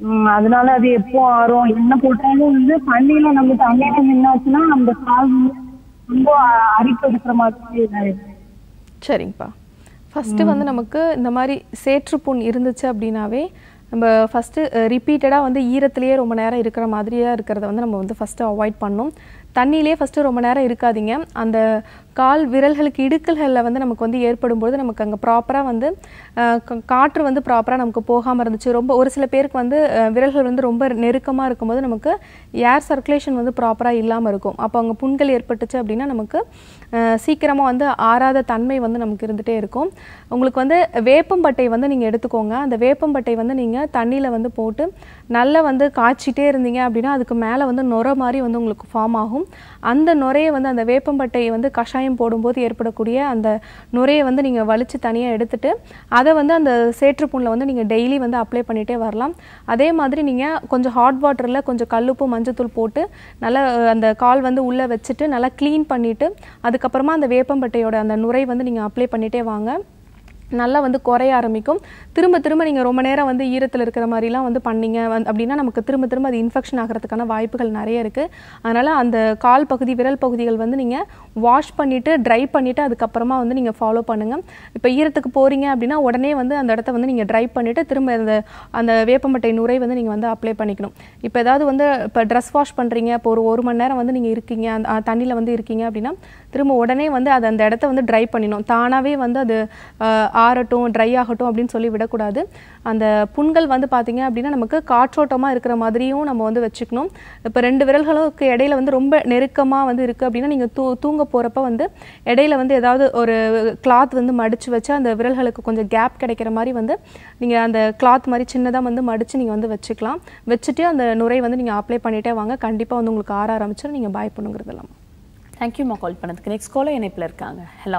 உம் அதனால அது எப்போ ஆறும் என்ன போட்டாலும் வந்து தண்ணியில நம்ம தண்ணியில நின்னாச்சுன்னா அந்த கால் வந்து ரொம்ப அ- அரிப்பு எடுக்கிற மாதிரி இதாயிடும். சரிங்கப்பா ஃபஸ்ட்டு வந்து நமக்கு இந்த மாதிரி சேற்றுப்புண் இருந்துச்சு அப்படின்னாவே நம்ம ஃபஸ்ட்டு ரிப்பீட்டடாக வந்து ஈரத்திலேயே ரொம்ப நேரம் இருக்கிற மாதிரியாக இருக்கிறத வந்து நம்ம வந்து ஃபஸ்ட்டு அவாய்ட் பண்ணணும் தண்ணியிலே ஃபஸ்ட்டு ரொம்ப நேரம் இருக்காதீங்க அந்த கால் விரல்களுக்கு இடுக்கல்களில் வந்து நமக்கு வந்து ஏற்படும் பொழுது நமக்கு அங்கே ப்ராப்பராக வந்து அஹ், கா- காற்று வந்து ப்ராப்பராக நமக்கு போகாமல் இருந்துச்சு ரொம்ப ஒரு சில பேருக்கு வந்து அஹ், விரல்கள் வந்து ரொம்ப நெருக்கமாக இருக்கும்போது நமக்கு ஏர் சர்க்குலேஷன் வந்து ப்ராப்பராக இல்லாமல் இருக்கும் அப்போ அங்கே புண்கள் ஏற்பட்டுச்சு அப்படின்னா நமக்கு சீக்கிரமாக வந்து ஆறாத தன்மை வந்து நமக்கு இருந்துகிட்டே இருக்கும் உங்களுக்கு வந்து வேப்பம்பட்டை வந்து நீங்கள் எடுத்துக்கோங்க அந்த வேப்பம்பட்டை வந்து நீங்கள் தண்ணியில் வந்து போட்டு நல்லா வந்து காய்ச்சிட்டே இருந்தீங்க அப்படின்னா அதுக்கு மேலே வந்து நுர மாதிரி வந்து உங்களுக்கு ஃபார்ம் ஆகும் அந்த நுரையை வந்து அந்த வேப்பம்பட்டையை வந்து கஷாயம் போடும்போது ஏற்படக்கூடிய அந்த நுரையை வந்து நீங்கள் வலிச்சு தனியாக எடுத்துட்டு அதை வந்து அந்த சேற்றுப்புண்ணில் வந்து நீங்கள் டெய்லி வந்து அப்ளை பண்ணிகிட்டே வரலாம் அதே மாதிரி நீங்கள் கொஞ்சம் ஹாட் வாட்டரில் கொஞ்சம் கல்லுப்பு மஞ்சத்தூள் போட்டு நல்லா அஹ், அந்த கால் வந்து உள்ளே வச்சுட்டு நல்லா க்ளீன் பண்ணிவிட்டு அதுக்கப்புறமா அந்த வேப்பம்பட்டையோட அந்த நுரை வந்து நீங்கள் அப்ளை பண்ணிகிட்டே வாங்க நல்லா வந்து குறைய ஆரம்பிக்கும் திரும்ப திரும்ப நீங்கள் ரொம்ப நேரம் வந்து ஈரத்தில் இருக்கிற மாதிரிலாம் வந்து பண்ணீங்க வந்து அப்படின்னா நமக்கு திரும்ப திரும்ப அது இன்ஃபெக்ஷன் ஆகிறதுக்கான வாய்ப்புகள் நிறைய இருக்குது அதனால் அந்த கால் பகுதி விரல் பகுதிகள் வந்து நீங்கள் வாஷ் பண்ணிவிட்டு ட்ரை பண்ணிவிட்டு அதுக்கப்புறமா வந்து நீங்கள் ஃபாலோ பண்ணுங்கள் இப்போ ஈரத்துக்கு போகிறீங்க அப்படின்னா உடனே வந்து அந்த இடத்த வந்து நீங்கள் ட்ரை பண்ணிவிட்டு திரும்ப அந்த அந்த வேப்பமட்டை நுரை வந்து நீங்கள் வந்து அப்ளை பண்ணிக்கணும் இப்போ ஏதாவது வந்து இப்போ ட்ரெஸ் வாஷ் பண்ணுறீங்க இப்போ ஒரு ஒரு மணி நேரம் வந்து நீங்கள் இருக்கீங்க அந்த தண்ணியில் வந்து இருக்கீங்க அப்படின்னா திரும்ப உடனே வந்து அது அந்த இடத்த வந்து ட்ரை பண்ணிடணும் தானாகவே வந்து அது ஆஹ், ஆறட்டும் ட்ரை ஆகட்டும் அப்படின்னு சொல்லி விடக்கூடாது அந்த புண்கள் வந்து பார்த்தீங்க அப்படின்னா நமக்கு காற்றோட்டமாக இருக்கிற மாதிரியும் நம்ம வந்து வச்சுக்கணும் இப்போ ரெண்டு விரல்களுக்கு இடையில வந்து ரொம்ப நெருக்கமாக வந்து இருக்குது அப்படின்னா நீங்கள் தூ தூங்க போகிறப்ப வந்து இடையில வந்து ஏதாவது ஒரு கிளாத் வந்து மடித்து வச்சு அந்த விரல்களுக்கு கொஞ்சம் கேப் கிடைக்கிற மாதிரி வந்து நீங்கள் அந்த கிளாத் மாதிரி சின்னதாக வந்து மடித்து நீங்கள் வந்து வச்சுக்கலாம் வச்சுட்டு அந்த நுரை வந்து நீங்கள் அப்ளை பண்ணிட்டே வாங்க கண்டிப்பாக வந்து உங்களுக்கு ஆற ஆரம்பிச்சிடும் நீங்கள் பாய் பண்ணுங்கிறது இல்லாமல் தேங்க்யூம்மா கால் பண்ணதுக்கு நெக்ஸ்ட் காலர் இணைப்பில் இருக்காங்க ஹலோ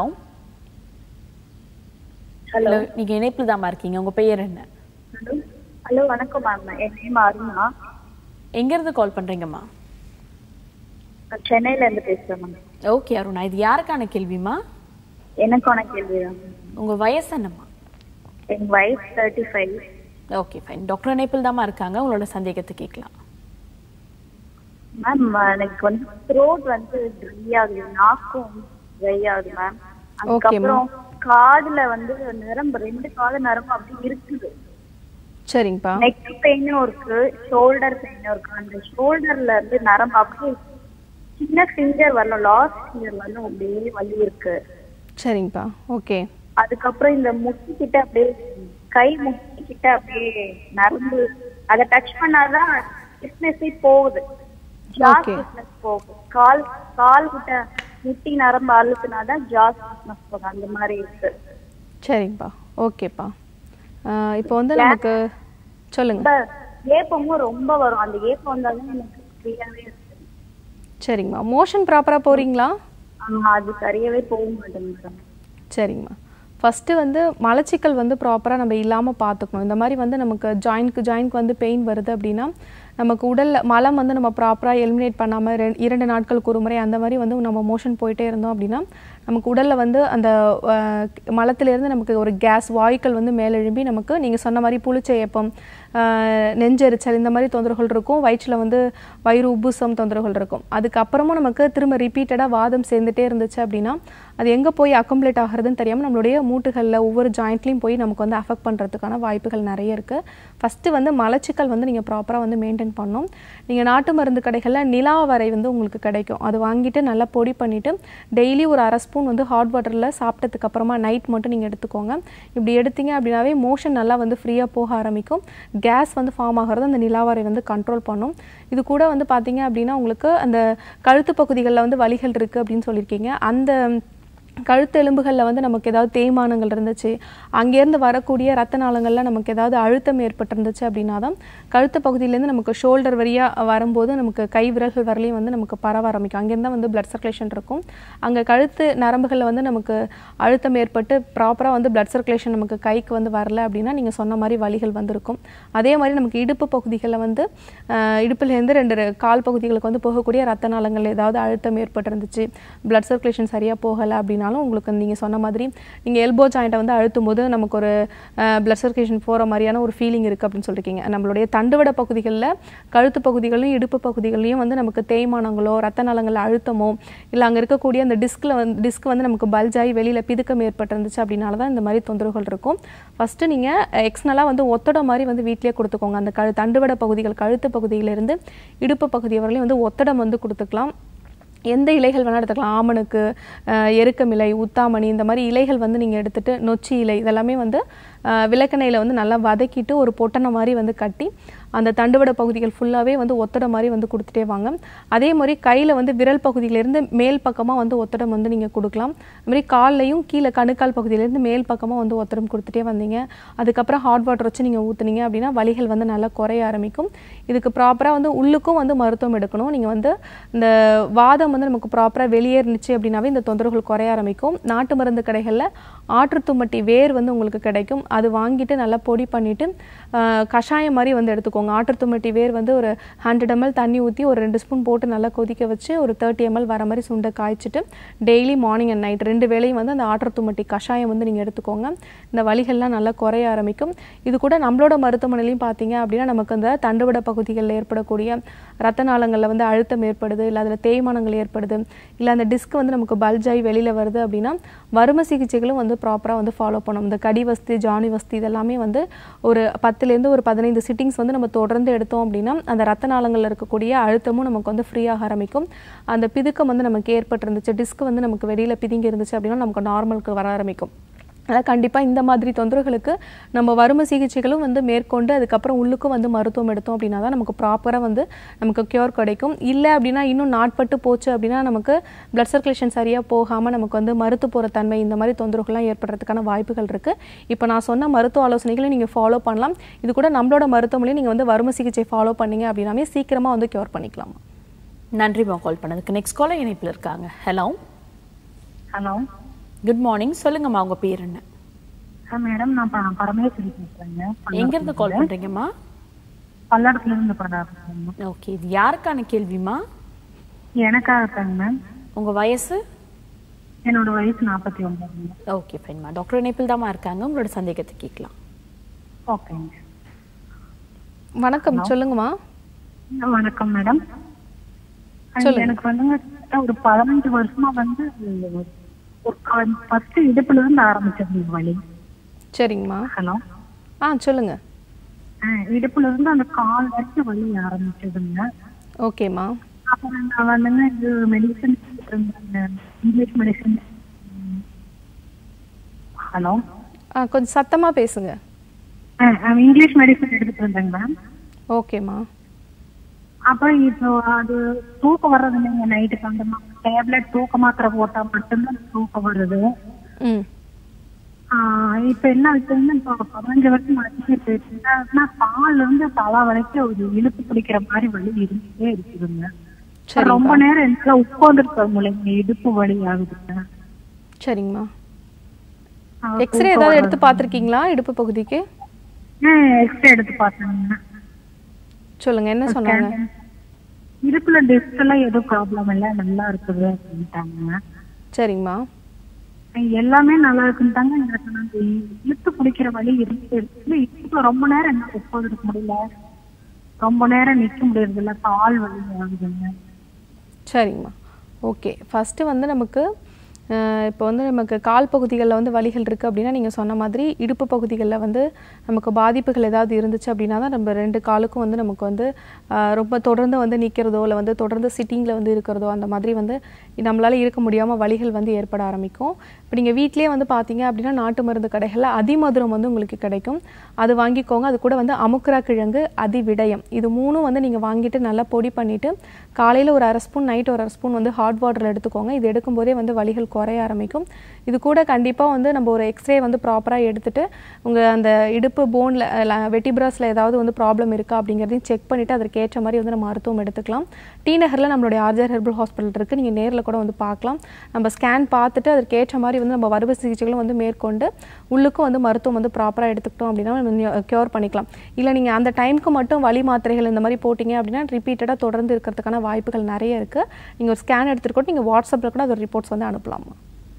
ஹலோ ஹலோ நீங்க இணைப்பில் தாம்மா இருக்கீங்க உங்க பெயர் என்ன ஹலோ ஹலோ வணக்கம் மேம் என் நேம் அருணா எங்கேருந்து கால் பண்றீங்கம்மா நான் சென்னையில இருந்து பேசுறேன் மேம் ஓகே அருணா இது யாருக்கான கேள்விமா எனக்கான கேள்வி தான் உங்க வயசு என்னம்மா என் வயசு thirty five okay fine doctor இணைப்பில் தாம்மா இருக்காங்க உங்களோட சந்தேகத்தை கேட்கலாம் மேம் எனக்கு வந்து த்ரோட் வந்து ட்ரை ஆகுது நாக்கும் ட்ரை ஆகுது மேம் அதுக்கப்புறம் காதுல வந்து நரம்பு ரெண்டு காது நரம்பு அப்படி இருக்குது சரிங்கப்பா நெக் பெயினும் இருக்கு ஷோல்டர் பெயினும் இருக்கு அந்த ஷோல்டர்ல இருந்து நரம்பு அப்படியே சின்ன ஃபிங்கர் வரணும் லாஸ்ட் ஃபிங்கர் வரணும் அப்படியே வலி இருக்கு சரிங்கப்பா ஓகே அதுக்கப்புறம் இந்த முட்டி கிட்ட அப்படியே கை முட்டி கிட்ட அப்படியே நரம்பு அதை டச் பண்ணாதான் ஸ்டிஃப்னஸே போகுது ஜா Okay. ஸ்டிஃப்னஸ் போகுது கால் கால் கிட்ட முட்டி நரம்பு அழுத்துனாதான் ஜா ஸ்டிஃப்னஸ் போகுது அந்த மாதிரி இருக்கு சரிங்கப்பா ஓகேப்பா ஆஹ் இப்போ வந்து நமக்கு சொல்லுங்க ரொம்ப ஏப்பமும் ரொம்ப வரும் அந்த ஏப்பம் வந்தாலும் எனக்கு ஃப்ரீயாவே இருக்கு சரிங்கம்மா மோஷன் ப்ராப்பராக போகிறீங்களா ஆனா, அது சரியாவே போக மாட்டேங்குது சரிங்கம்மா ஃபஸ்ட்டு வந்து மலச்சிக்கல் வந்து ப்ராப்பராக நம்ம இல்லாமல் பார்த்துக்கணும் இந்த மாதிரி வந்து நமக்கு ஜாயின்க்கு ஜாயின்க்கு வந்து பெயின் வருது அப்படின்னா நமக்கு உடலில் மலம் வந்து நம்ம ப்ராப்பராக எலிமினேட் பண்ணாமல் ரெ இரண்டு நாட்களுக்கு ஒரு முறை அந்த மாதிரி வந்து நம்ம மோஷன் போயிட்டே இருந்தோம் அப்படின்னா நமக்கு உடலில் வந்து அந்த அஹ், மலத்திலேருந்து நமக்கு ஒரு கேஸ் வாயுக்கள் வந்து மேலெழும்பி நமக்கு நீங்கள் சொன்ன மாதிரி புளிச்ச ஏப்பம் அஹ், நெஞ்செரிச்சல் இந்த மாதிரி தொந்தரவுகள் இருக்கும் வயிற்றில் வந்து வயிறு உப்புசம் தொந்தரவுகள் இருக்கும் அதுக்கப்புறமும் நமக்கு திரும்ப ரிப்பீட்டடாக வாதம் சேர்ந்துட்டே இருந்துச்சு அப்படின்னா அது எங்கே போய் அக்கம்ப்ளீட் ஆகிறதுன்னு தெரியாமல் நம்மளுடைய மூட்டுகளில் ஒவ்வொரு ஜாயிண்ட்லையும் போய் நமக்கு வந்து அஃபெக்ட் பண்ணுறதுக்கான வாய்ப்புகள் நிறைய இருக்குது ஃபஸ்ட்டு வந்து மலச்சிக்கல் வந்து நீங்கள் ப்ராப்பராக வந்து மெயின்டைன் பண்ணணும் நீங்கள் நாட்டு மருந்து கடைகளில் நிலா வரை வந்து உங்களுக்கு கிடைக்கும் அது வாங்கிட்டு நல்லா பொடி பண்ணிவிட்டு டெய்லி ஒரு அரை ஸ்பூன் வந்து ஹாட் வாட்டரில் சாப்பிட்டதுக்கு அப்புறமா நைட் மட்டும் நீங்கள் எடுத்துக்கோங்க இப்படி எடுத்தீங்க அப்படின்னாவே மோஷன் நல்லா வந்து ஃப்ரீயாக போக ஆரம்பிக்கும் கேஸ் வந்து ஃபார்ம் ஆகிறது அந்த நிலாவரை வந்து கண்ட்ரோல் பண்ணும் இது கூட வந்து பார்த்தீங்க அப்படின்னா உங்களுக்கு அந்த கழுத்து பகுதிகளில் வந்து வலிகள் இருக்குது அப்படின்னு சொல்லியிருக்கீங்க அந்த கழுத்து எலும்புகளில் வந்து நமக்கு ஏதாவது தேய்மானங்கள் இருந்துச்சு அங்கேருந்து வரக்கூடிய ரத்த நாளங்களில் நமக்கு ஏதாவது அழுத்தம் ஏற்பட்டிருந்துச்சு அப்படின்னா தான் கழுத்து பகுதியிலேருந்து நமக்கு ஷோல்டர் வழியாக வரும்போது நமக்கு கை விரல்கள் வரலையும் வந்து நமக்கு பரவ ஆரம்பிக்கும் அங்கேருந்து தான் வந்து பிளட் சர்க்குலேஷன் இருக்கும் அங்கே கழுத்து நரம்புகளில் வந்து நமக்கு அழுத்தம் ஏற்பட்டு ப்ராப்பராக வந்து பிளட் சர்க்குலேஷன் நமக்கு கைக்கு வந்து வரல அப்படின்னா நீங்கள் சொன்ன மாதிரி வலிகள் வந்திருக்கும் அதே மாதிரி நமக்கு இடுப்பு பகுதிகளில் வந்து ஆஹ், இடுப்புலேருந்து ரெண்டு ரெ- கால் பகுதிகளுக்கு வந்து போகக்கூடிய ரத்த நாளங்கள் ஏதாவது அழுத்தம் ஏற்பட்டிருந்துச்சு பிளட் சர்க்குலேஷன் சரியாக போகலை அப்படின்னா அப்படின்னாலும் உங்களுக்கு நீங்கள் சொன்ன மாதிரி நீங்கள் எல்போ ஜாயிண்ட்டை வந்து அழுத்தும் போது நமக்கு ஒரு பிளட் சர்க்குலேஷன் போகிற மாதிரியான ஒரு ஃபீலிங் இருக்குது அப்படின்னு சொல்லியிருக்கீங்க நம்மளுடைய தண்டுவட பகுதிகளில் கழுத்து பகுதிகளையும் இடுப்பு பகுதிகளையும் வந்து நமக்கு தேய்மானங்களோ ரத்த நலங்கள் அழுத்தமோ இல்லை அங்கே இருக்கக்கூடிய அந்த டிஸ்கில் வந்து டிஸ்க் வந்து நமக்கு பல்ஜாகி வெளியில் பிதுக்கம் ஏற்பட்டிருந்துச்சு அப்படின்னால தான் இந்த மாதிரி தொந்தரவுகள் இருக்கும் ஃபஸ்ட்டு நீங்கள் எக்ஸ்னலாக வந்து ஒத்தட மாதிரி வந்து வீட்டிலேயே கொடுத்துக்கோங்க அந்த கழு தண்டுவட பகுதிகள் கழுத்து பகுதியிலிருந்து இடுப்பு பகுதி வரையிலும் வந்து ஒத்தடம் வந்து கொடுத்துக்கலாம் எந்த இலைகள் வேணால் எடுத்துக்கலாம் ஆமணுக்கு அஹ், எருக்கமிலை உத்தாமணி இந்த மாதிரி இலைகள் வந்து நீங்கள் எடுத்துட்டு நொச்சி இலை இதெல்லாமே வந்து அஹ், விளக்கெண்ணெயில் வந்து நல்லா வதக்கிட்டு ஒரு பொட்டனை மாதிரி வந்து கட்டி அந்த தண்டுவட பகுதிகள் ஃபுல்லாகவே வந்து ஒத்தடம் மாதிரி வந்து கொடுத்துட்டே வாங்க அதே மாதிரி கையில் வந்து விரல் பகுதியிலேருந்து மேல் பக்கமாக வந்து ஒத்தடம் வந்து நீங்கள் கொடுக்கலாம் அது மாதிரி கால்லையும் கீழே கணுக்கால் பகுதியிலேருந்து மேல் பக்கமாக வந்து ஒத்தடம் கொடுத்துட்டே வந்தீங்க அதுக்கப்புறம் ஹாட் வாட்டர் வச்சு நீங்கள் ஊற்றுனீங்க அப்படின்னா வலிகள் வந்து நல்லா குறைய ஆரம்பிக்கும் இதுக்கு ப்ராப்பராக வந்து உள்ளுக்கும் வந்து மருத்துவம் எடுக்கணும் நீங்கள் வந்து இந்த வாதம் வந்து நமக்கு ப்ராப்பராக வெளியேறுனுச்சு அப்படின்னாவே இந்த தொந்தரவுகள் குறைய ஆரம்பிக்கும் நாட்டு மருந்து கடைகளில் ஆற்றுத்தும்மட்டி வேர் வந்து உங்களுக்கு கிடைக்கும் அது வாங்கிட்டு நல்லா பொடி பண்ணிவிட்டு கஷாயம் மாதிரி வந்து எடுத்துக்கோங்க ஆற்றுத்தும்மட்டி வேர் வந்து ஒரு ஹண்ட்ரட் எம்எல் தண்ணி ஊற்றி ஒரு ரெண்டு ஸ்பூன் போட்டு நல்லா கொதிக்க வச்சு ஒரு தேர்ட்டி எம்எல் வர மாதிரி சுண்டை காய்ச்சிட்டு டெய்லி மார்னிங் அண்ட் நைட் ரெண்டு வேளையும் வந்து அந்த ஆற்றுத்தும்மட்டி கஷாயம் வந்து நீங்கள் எடுத்துக்கோங்க இந்த வலிகள்லாம் நல்லா குறைய ஆரம்பிக்கும் இது கூட நம்மளோட மருத்துவமனையிலையும் பார்த்தீங்க அப்படின்னா நமக்கு அந்த தண்டுவட பகுதிகளில் ஏற்படக்கூடிய ரத்த நாளங்களில் வந்து அழுத்தம் ஏற்படுது இல்லை அதில் தேய்மானங்கள் ஏற்படுது இல்லை அந்த டிஸ்க் வந்து நமக்கு பல்ஜாகி வெளியில் வருது அப்படின்னா வறுமை சிகிச்சைகளும் வந்து ப்ராப்பராக வந்து ஃபாலோ பண்ணணும் இந்த கடி வஸ்தி ஜானி வஸ்தி இதெல்லாமே வந்து ஒரு பத்துலேருந்து ஒரு பதினைந்து சிட்டிங்ஸ் வந்து நம்ம தொடர்ந்து எடுத்தோம் அப்படின்னா அந்த ரத்த நாளங்களில் இருக்கக்கூடிய அழுத்தமும் நமக்கு வந்து ஃப்ரீயாக ஆரம்பிக்கும் அந்த பிதுக்கம் வந்து நமக்கு ஏற்பட்டிருந்துச்சு டிஸ்க் வந்து நமக்கு வெளியில் பிதுங்கி இருந்துச்சு அப்படின்னா நமக்கு நார்மலுக்கு வர ஆரம்பிக்கும் அதனால் கண்டிப்பாக இந்த மாதிரி தொந்தரவுகளுக்கு நம்ம வறுமை சிகிச்சைகளும் வந்து மேற்கொண்டு அதுக்கப்புறம் உள்ளுக்கும் வந்து மருத்துவம் எடுத்தோம் அப்படின்னா தான் நமக்கு ப்ராப்பராக வந்து நமக்கு க்யூர் கிடைக்கும் இல்லை அப்படின்னா இன்னும் நாட்பட்டு போச்சு அப்படின்னா நமக்கு பிளட் சர்க்குலேஷன் சரியாக போகாமல் நமக்கு வந்து மருத்து போகிற தன்மை இந்த மாதிரி தொந்தரவுகள்லாம் ஏற்படுறதுக்கான வாய்ப்புகள் இருக்குது இப்போ நான் சொன்ன மருத்துவ ஆலோசனைகளை நீங்கள் ஃபாலோ பண்ணலாம் இது கூட நம்மளோட மருத்துவமனையும் நீங்கள் வந்து வறுமை சிகிச்சை ஃபாலோ பண்ணீங்க அப்படின்னாமே சீக்கிரமாக வந்து க்யூர் பண்ணிக்கலாம் நன்றிமா கால் பண்ணதுக்கு நெக்ஸ்ட் காலர் இணைப்பில் இருக்காங்க ஹலோ ஹலோ குட் மார்னிங் சொல்லுங்கம்மா உங்க பேர் என்ன மேடம் நான் ப- பரமேஸ்வரி பேசுறேங்க எங்க இருந்து கால் பண்றீங்கம்மா பல்லடத்துல இருந்து பண்றேன் ஓகே இது யாருக்கான கேள்விமா எனக்காக இருக்காங்க மேம் உங்க வயசு என்னோட வயசு நாற்பத்தி ஒன்பதுங்க ஓகே ஃபைன்மா டாக்டர் இணைப்பில் தாம்மா இருக்காங்க உங்களோட சந்தேகத்தை கேட்கலாம் ஓகேங்க வணக்கம் சொல்லுங்கம்மா வணக்கம் மேடம் சொல்லுங்க. எனக்கு வந்துங்க ஒரு பதினஞ்சு வருஷமா வந்து ஒரு ஃபர்ஸ்ட் இடுப்புல இருந்து ஆரம்பிச்சது இந்த வலி சரிங்கம்மா ஹலோ ஆ சொல்லுங்கள் இடுப்புல இருந்து அந்த கால் வரைக்கும் வலி ஆரம்பிச்சதுங்க ஓகேம்மா அப்புறம் நான் வந்துங்க இது மெடிசன் இருந்தேன் இங்கிலீஷ் மெடிசன் ஹலோ ஆ கொஞ்சம் சத்தமாக பேசுங்க இங்கிலீஷ் மெடிசன் எடுத்துட்டு இருந்தேங்க மேம் ஓகேம்மா அப்புறம் இப்போ அது தூக்கம் வர்றது இல்லைங்க நைட்டுக்கு அந்த டேப்லெட் தூக்க மாத்திரை போட்டா மட்டும்தான் தூக்கம் வருது ம் ஆஹ் இப்ப என்ன ஆச்சுன்னா இப்போ பதினஞ்சு வருஷம் ஆச்சு இப்ப என்ன ஆகுதுன்னா கால்ல இருந்து தலை வரைக்கும் ஒரு இழுப்பு பிடிக்கிற மாதிரி வலி இருந்துட்டே இருக்குதுங்க சரிங்கப்பா. ரொம்ப நேரம் என்னால உட்காந்துருக்க முடியல இடுப்பு வலி ஆகுதுங்க சரிங்கம்மா ஆஹ் எக்ஸ்ரே தூக்கம் ஏதாவது எடுத்து வர்றது. பார்த்துருக்கீங்களா இடுப்பு பகுதிக்கு ஆஹ் எக்ஸ்ரே எடுத்து பார்த்தேங்க சொல்லுங்க என்ன சொன்னாங்க இடுப்புல டிஸ்க் எல்லாம் எதுவும் ப்ராப்ளம் இல்ல நல்லா இருக்குது அப்படின்ட்டாங்க சரிங்கம்மா எல்லாமே நல்லா இருக்குன்ட்டாங்க எனக்கு அந்த இழுத்து பிடிக்கிற வலி இருக்கு இடுப்புல ரொம்ப நேரம் என்ன உட்காந்துருக்க முடியல ரொம்ப நேரம் நிக்க முடியறது இல்ல கால் வலி ஆகுதுங்க சரிங்கம்மா ஓகே ஃபஸ்ட்டு வந்து நமக்கு அஹ், இப்போ வந்து நமக்கு கால் பகுதிகளில் வந்து வலிகள் இருக்குது அப்படின்னா நீங்கள் சொன்ன மாதிரி இடுப்பு பகுதிகளில் வந்து நமக்கு பாதிப்புகள் ஏதாவது இருந்துச்சு அப்படின்னா தான் நம்ம ரெண்டு காலுக்கும் வந்து நமக்கு வந்து அஹ், ரொம்ப தொடர்ந்து வந்து நிற்கிறதோ இல்லை வந்து தொடர்ந்து சிட்டிங்கில் வந்து இருக்கிறதோ அந்த மாதிரி வந்து நம்மளால் இருக்க முடியாமல் வலிகள் வந்து ஏற்பட ஆரம்பிக்கும் இப்போ நீங்கள் வீட்டிலேயே வந்து பார்த்தீங்க அப்படின்னா நாட்டு மருந்து கடைகளில் அதிமதுரம் வந்து உங்களுக்கு கிடைக்கும் அது வாங்கிக்கோங்க அது கூட வந்து அமுக்குரா கிழங்கு அதிவிடயம் இது மூணும் வந்து நீங்கள் வாங்கிட்டு நல்லா பொடி பண்ணிவிட்டு காலையில் ஒரு அரை ஸ்பூன் நைட் ஒரு அரை ஸ்பூன் வந்து ஹாட் வாட்டரில் எடுத்துக்கோங்க இது எடுக்கும்போதே வந்து வலிகள் குறைய ஆரம்பிக்கும் இது கூட கண்டிப்பாக வந்து நம்ம ஒரு எக்ஸ்ரே வந்து ப்ராப்பராக எடுத்துட்டு உங்கள் அந்த இடுப்பு போனில் வெட்டிபிராஸில் ஏதாவது வந்து ப்ராப்ளம் இருக்கா அப்படிங்கிறதையும் செக் பண்ணிவிட்டு அதற்கு ஏற்ற மாதிரி வந்து நம்ம மருத்துவம் எடுத்துக்கலாம் டி நகரில் நம்மளுடைய ஆர்ஜர் ஹெர்பல் ஹாஸ்பிட்டல் இருக்குது நீங்கள் நேரில் கூட வந்து பார்க்கலாம் நம்ம ஸ்கேன் பார்த்துட்டு அதற்கு ஏற்ற மாதிரி வந்து நம்ம வருவ சிகிச்சைகளும் வந்து மேற்கொண்டு உள்ளுக்கும் வந்து மருத்துவம் வந்து ப்ராப்பராக எடுத்துக்கிட்டோம் அப்படின்னா க்யூர் பண்ணிக்கலாம் இல்லை நீங்கள் அந்த டைமுக்கு மட்டும் வலி மாத்திரைகள் இந்த மாதிரி போட்டிங்க அப்படின்னா ரிப்பீட்டடாக தொடர்ந்து இருக்கிறதுக்கான வாய்ப்புகள் நிறைய இருக்குது நீங்கள் ஒரு ஸ்கேன் எடுத்துகிட்டு கூட நீங்கள் வாட்ஸ்அப்பில் கூட அதோட ரிப்போர்ட்ஸ் வந்து அனுப்பலாமா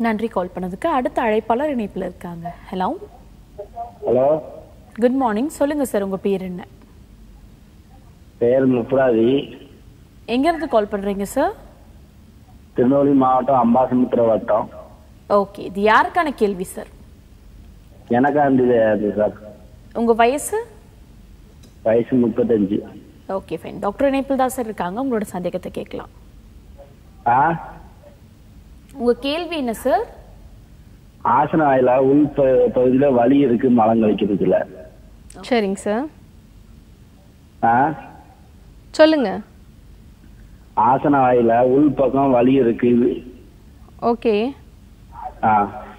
நன்றி கால் பண்ணதுக்கு அடுத்த அழைப்பாளர் இணைப்பில் இருக்காங்க ஹலோ ஹலோ குட் மார்னிங் சொல்லுங்க சார் உங்க பேர் என்ன பேர் முப்ராதி எங்கேருந்து கால் பண்றீங்க சார் திருநெல்வேலி மாவட்டம் அம்பாசமுத்திர வட்டம் ஓகே இது யாருக்கான கேள்வி சார் எனக்காண்டி அது சார் உங்க வயசு வயசு முப்பத்தஞ்சு ஓகே ஃபைன் டாக்டர் இணைப்பில் தான் சார் இருக்காங்க உங்களோட சந்தேகத்தை கேட்கலாம் ஆ உங்க கேள்வி என்ன சார் ஆசன வாயில உள் ப- பகுதியில வலி இருக்கு மலம் கழிக்கிறதுல சரிங்க சார் ஆ சொல்லுங்க ஆசன வாயில உள் பக்கம் வலி இருக்கு ஓகே ஆ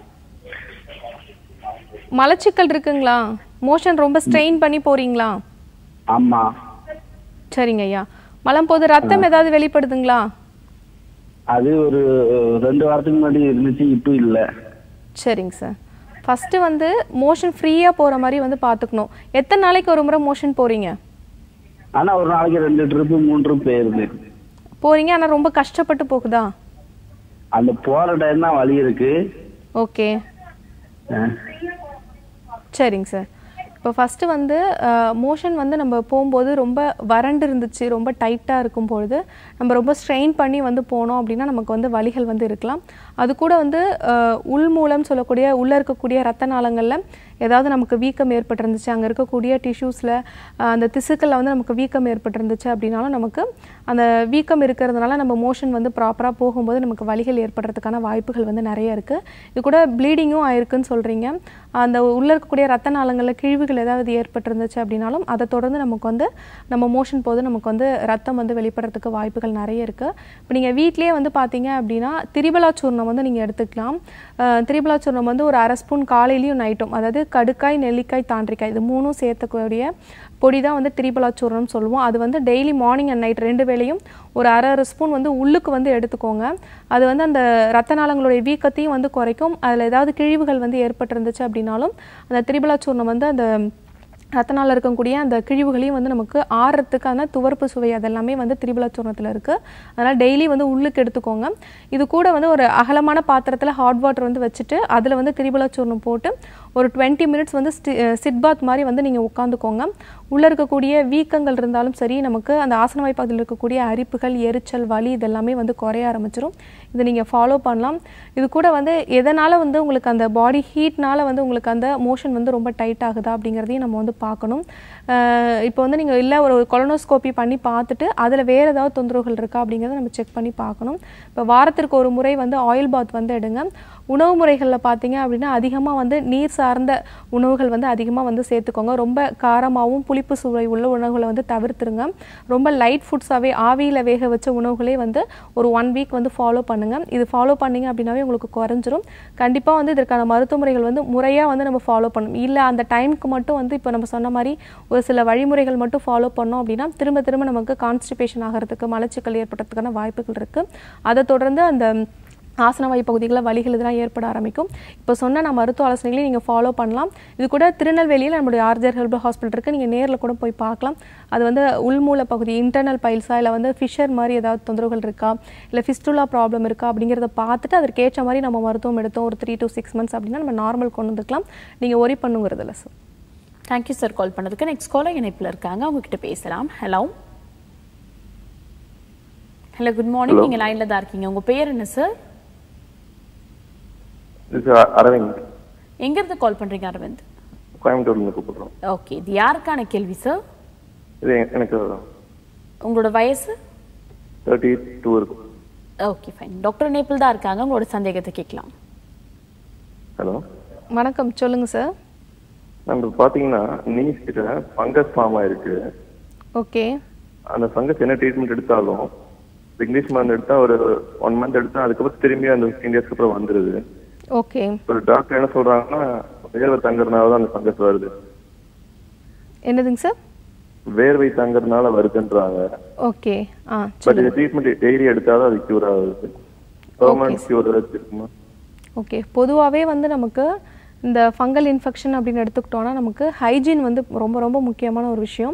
மலச்சிக்கல் இருக்குங்களா மோஷன் ரொம்ப ஸ்ட்ரெயின் பண்ணி போறீங்களா ஆமா சரிங்க ஐயா மலம் போது ரத்தம் ஏதாவது வெளிப்படுதுங்களா அது ஒரு ரெண்டு வாரத்துக்கு முன்னாடி இருந்துச்சு இப்போ இல்ல சரிங்க சார் ஃபஸ்ட்டு வந்து மோஷன் ஃப்ரீயாக போகிற மாதிரி வந்து பார்த்துக்கணும் எத்தனை நாளைக்கு ஒரு முறை மோஷன் போகிறீங்க ஆனா ஒரு நாளைக்கு ரெண்டு ட்ரிப்பு மூணு ட்ரிப் போயிருது போகிறீங்க ஆனால் ரொம்ப கஷ்டப்பட்டு போகுதா அந்த போற டைம் தான் வலி இருக்கு ஓகே ஆ. சரிங்க சார் இப்போ ஃபஸ்ட்டு வந்து மோஷன் வந்து நம்ம போகும்போது ரொம்ப வறண்டு இருந்துச்சு ரொம்ப டைட்டாக இருக்கும் பொழுது நம்ம ரொம்ப ஸ்ட்ரெயின் பண்ணி வந்து போனோம் அப்படின்னா நமக்கு வந்து வலிகள் வந்து இருக்கலாம் அது கூட வந்து அஹ், உள் மூலம் சொல்லக்கூடிய உள்ளே இருக்கக்கூடிய ரத்த நாளங்களில் ஏதாவது நமக்கு வீக்கம் ஏற்பட்டிருந்துச்சு அங்கே இருக்கக்கூடிய டிஷ்யூஸில் அந்த திசுக்களில் வந்து நமக்கு வீக்கம் ஏற்பட்டிருந்துச்சு அப்படின்னாலும் நமக்கு அந்த வீக்கம் இருக்கிறதுனால நம்ம மோஷன் வந்து ப்ராப்பராக போகும்போது நமக்கு வலிகள் ஏற்படுறதுக்கான வாய்ப்புகள் வந்து நிறைய இருக்குது இது கூட ப்ளீடிங்கும் ஆயிருக்குன்னு சொல்கிறீங்க அந்த உள்ளே இருக்கக்கூடிய ரத்த நாளங்களில் கிழிவுகள் ஏதாவது ஏற்பட்டிருந்துச்சு அப்படின்னாலும் அதை தொடர்ந்து நமக்கு வந்து நம்ம மோஷன் போது நமக்கு வந்து ரத்தம் வந்து வெளிப்படுறதுக்கு வாய்ப்புகள் நிறைய இருக்குது இப்போ நீங்கள் வீட்லேயே வந்து பார்த்தீங்க அப்படின்னா திரிபலா சூர்ணம் வந்து நீங்கள் எடுத்துக்கலாம் அஹ் திரிபலா சூர்ணம் வந்து ஒரு அரை ஸ்பூன் காலையிலையும் நைட்டும் அதாவது கடுக்காய் நெல்லிக்காய் தாண்டிக்காய் இது மூணும் சேர்த்தக்கூடிய பொடி தான் வந்து திரிபலா சூர்ணம் சொல்லுவோம் அது வந்து டெய்லி மார்னிங் அண்ட் நைட் ரெண்டு வேளையும் ஒரு அரை அரை ஸ்பூன் வந்து உள்ளுக்கு வந்து எடுத்துக்கோங்க அது வந்து அந்த ரத்த நாளங்களுடைய வீக்கத்தையும் வந்து குறைக்கும் அதில் ஏதாவது கிழிவுகள் வந்து ஏற்பட்டிருந்துச்சு அப்படின்னாலும் அந்த திரிபலா சூர்ணம் வந்து அந்த ரத்தனால் இருக்கக்கூடிய அந்த கிழிவுகளையும் வந்து நமக்கு ஆறுறதுக்கான துவர்ப்பு சுவை அதெல்லாமே வந்து திரிபலா சூர்ணத்தில் இருக்குது அதனால் டெய்லி வந்து உள்ளுக்கு எடுத்துக்கோங்க இது கூட வந்து ஒரு அகலமான பாத்திரத்தில் ஹாட் வாட்டர் வந்து வச்சுட்டு அதில் வந்து திரிபலா சூர்ணம் போட்டு ஒரு டுவெண்ட்டி மினிட்ஸ் வந்து சிட் பாத் மாதிரி வந்து நீங்கள் உட்காந்துக்கோங்க உள்ளே இருக்கக்கூடிய வீக்கங்கள் இருந்தாலும் சரி நமக்கு அந்த ஆசன வாய்ப்பகுதியில் இருக்கக்கூடிய அரிப்புகள் எரிச்சல் வலி இதெல்லாமே வந்து குறைய ஆரம்பிச்சிரும் இதை நீங்கள் ஃபாலோ பண்ணலாம் இது கூட வந்து எதனால் வந்து உங்களுக்கு அந்த பாடி ஹீட்னால வந்து உங்களுக்கு அந்த மோஷன் வந்து ரொம்ப டைட் ஆகுதா அப்படிங்கிறதையும் நம்ம வந்து பார்க்கணும் அஹ் இப்போ வந்து நீங்கள் இல்லை ஒரு கொலனோஸ்கோப்பி பண்ணி பார்த்துட்டு அதில் வேறு ஏதாவது தொந்தரவுகள் இருக்கா அப்படிங்கிறத நம்ம செக் பண்ணி பார்க்கணும் இப்போ வாரத்திற்கு ஒரு முறை வந்து ஆயில் பாத் வந்து எடுங்க உணவு முறைகளில் பார்த்தீங்க அப்படின்னா அதிகமாக வந்து நீர் சார்ந்த உணவுகள் வந்து அதிகமாக வந்து சேர்த்துக்கோங்க ரொம்ப காரமாகவும் புளிப்பு சுவை உள்ள உணவுகளை வந்து தவிர்த்துருங்க ரொம்ப லைட் ஃபுட்ஸாகவே ஆவியில் வேக வச்ச உணவுகளே வந்து ஒரு ஒன் வீக் வந்து ஃபாலோ பண்ணுங்கள் இது ஃபாலோ பண்ணீங்க அப்படின்னாவே உங்களுக்கு குறைஞ்சிரும் கண்டிப்பாக வந்து இதற்கான மருத்துவ முறைகள் வந்து முறையாக வந்து நம்ம ஃபாலோ பண்ணணும் இல்லை அந்த டைமுக்கு மட்டும் வந்து இப்போ நம்ம சொன்ன மாதிரி ஒரு சில வழிமுறைகள் மட்டும் ஃபாலோ பண்ணோம் அப்படின்னா திரும்ப திரும்ப நமக்கு கான்ஸ்டிபேஷன் ஆகிறதுக்கு மலச்சிக்கல் ஏற்படுறதுக்கான வாய்ப்புகள் இருக்குது அதை தொடர்ந்து அந்த ஆசன வாயு பகுதிகளில் வலிகள் இதெல்லாம் ஏற்பட ஆரம்பிக்கும் இப்போ சொன்ன நான் மருத்துவ ஆலோசனைகளையும் நீங்கள் ஃபாலோ பண்ணலாம் இது கூட திருநெல்வேலியில் நம்மளுடைய ஆர்ஜர் ஹெல்ப் ஹாஸ்பிட்டல் இருக்குது நீங்கள் நேரில் கூட போய் பார்க்கலாம் அது வந்து உள்மூல பகுதி இன்டர்னல் பைல்ஸா இல்லை வந்து ஃபிஷர் மாதிரி ஏதாவது தொந்தரவுகள் இருக்கா இல்லை ஃபிஸ்டுலா ப்ராப்ளம் இருக்கா அப்படிங்கிறத பார்த்துட்டு அதற்கு ஏற்ற மாதிரி நம்ம மருத்துவம் எடுத்தோம் ஒரு த்ரீ to சிக்ஸ் மந்த்ஸ் அப்படின்னா நம்ம நார்மல் கொண்டு வந்துக்கலாம் நீங்கள் ஒரி பண்ணுங்கிறது இல்லை சார் தேங்க்யூ சார் கால் பண்ணதுக்கு நெக்ஸ்ட் காலர் இணைப்பில் இருக்காங்க அவங்க கிட்ட பேசலாம் hello hello good morning Hello. நீங்க லைன்ல தான் இருக்கீங்க உங்க பேர் என்ன சார் இது அரவிந்த் எங்க இருந்து கால் பண்றீங்க அரவிந்த் கோயம்புத்தூர்ல இருந்து கூப்பிடுறோம் ஓகே இது யாருக்கான கேள்வி சார் இது எ- எனக்கு உங்களோட வயசு தேர்ட்டி டூ இருக்கும் ஓகே ஃபைன் டாக்டர் நேபிள் தான் இருக்காங்க உங்களோட சந்தேகத்தை கேட்கலாம் ஹலோ வணக்கம் சொல்லுங்கள் சார் மேம் இப்போ பார்த்தீங்கன்னா நீஸ் கிட்ட ஃபங்கஸ் ஃபார்ம் ஆயிருக்கு ஓகே அந்த ஃபங்கஸ் என்ன ட்ரீட்மெண்ட் எடுத்தாலும் இங்கிலீஷ் மருந்து எடுத்தா ஒரு ஒன் மந்த் எடுத்தா அதுக்கப்புறம் திரும்பி அந்த ஃபிஃப்டீன் டேஸ்க்கு அப்புறம் வந்துருது ஓகே ஒரு டாக்டர் என்ன சொல்றாங்கன்னா வேர்வை தங்குறதுனால தான் அந்த ஃபங்கஸ் வருது என்னதுங்க சார் வேர்வை தங்குறதுனால வருதுன்றாங்க ஓகே ஆ பட் இந்த ட்ரீட்மெண்ட் டெய்லி எடுத்தாதான் அது கியூர் ஆகுது பெர்மனன்ட் கியூர் ஏதாச்சும் இருக்குமா ஓகே பொதுவாகவே வந்து நமக்கு இந்த ஃபங்கல் இன்ஃபெக்ஷன் அப்படின்னு எடுத்துக்கிட்டோம்னா நமக்கு ஹைஜீன் வந்து ரொம்ப ரொம்ப முக்கியமான ஒரு விஷயம்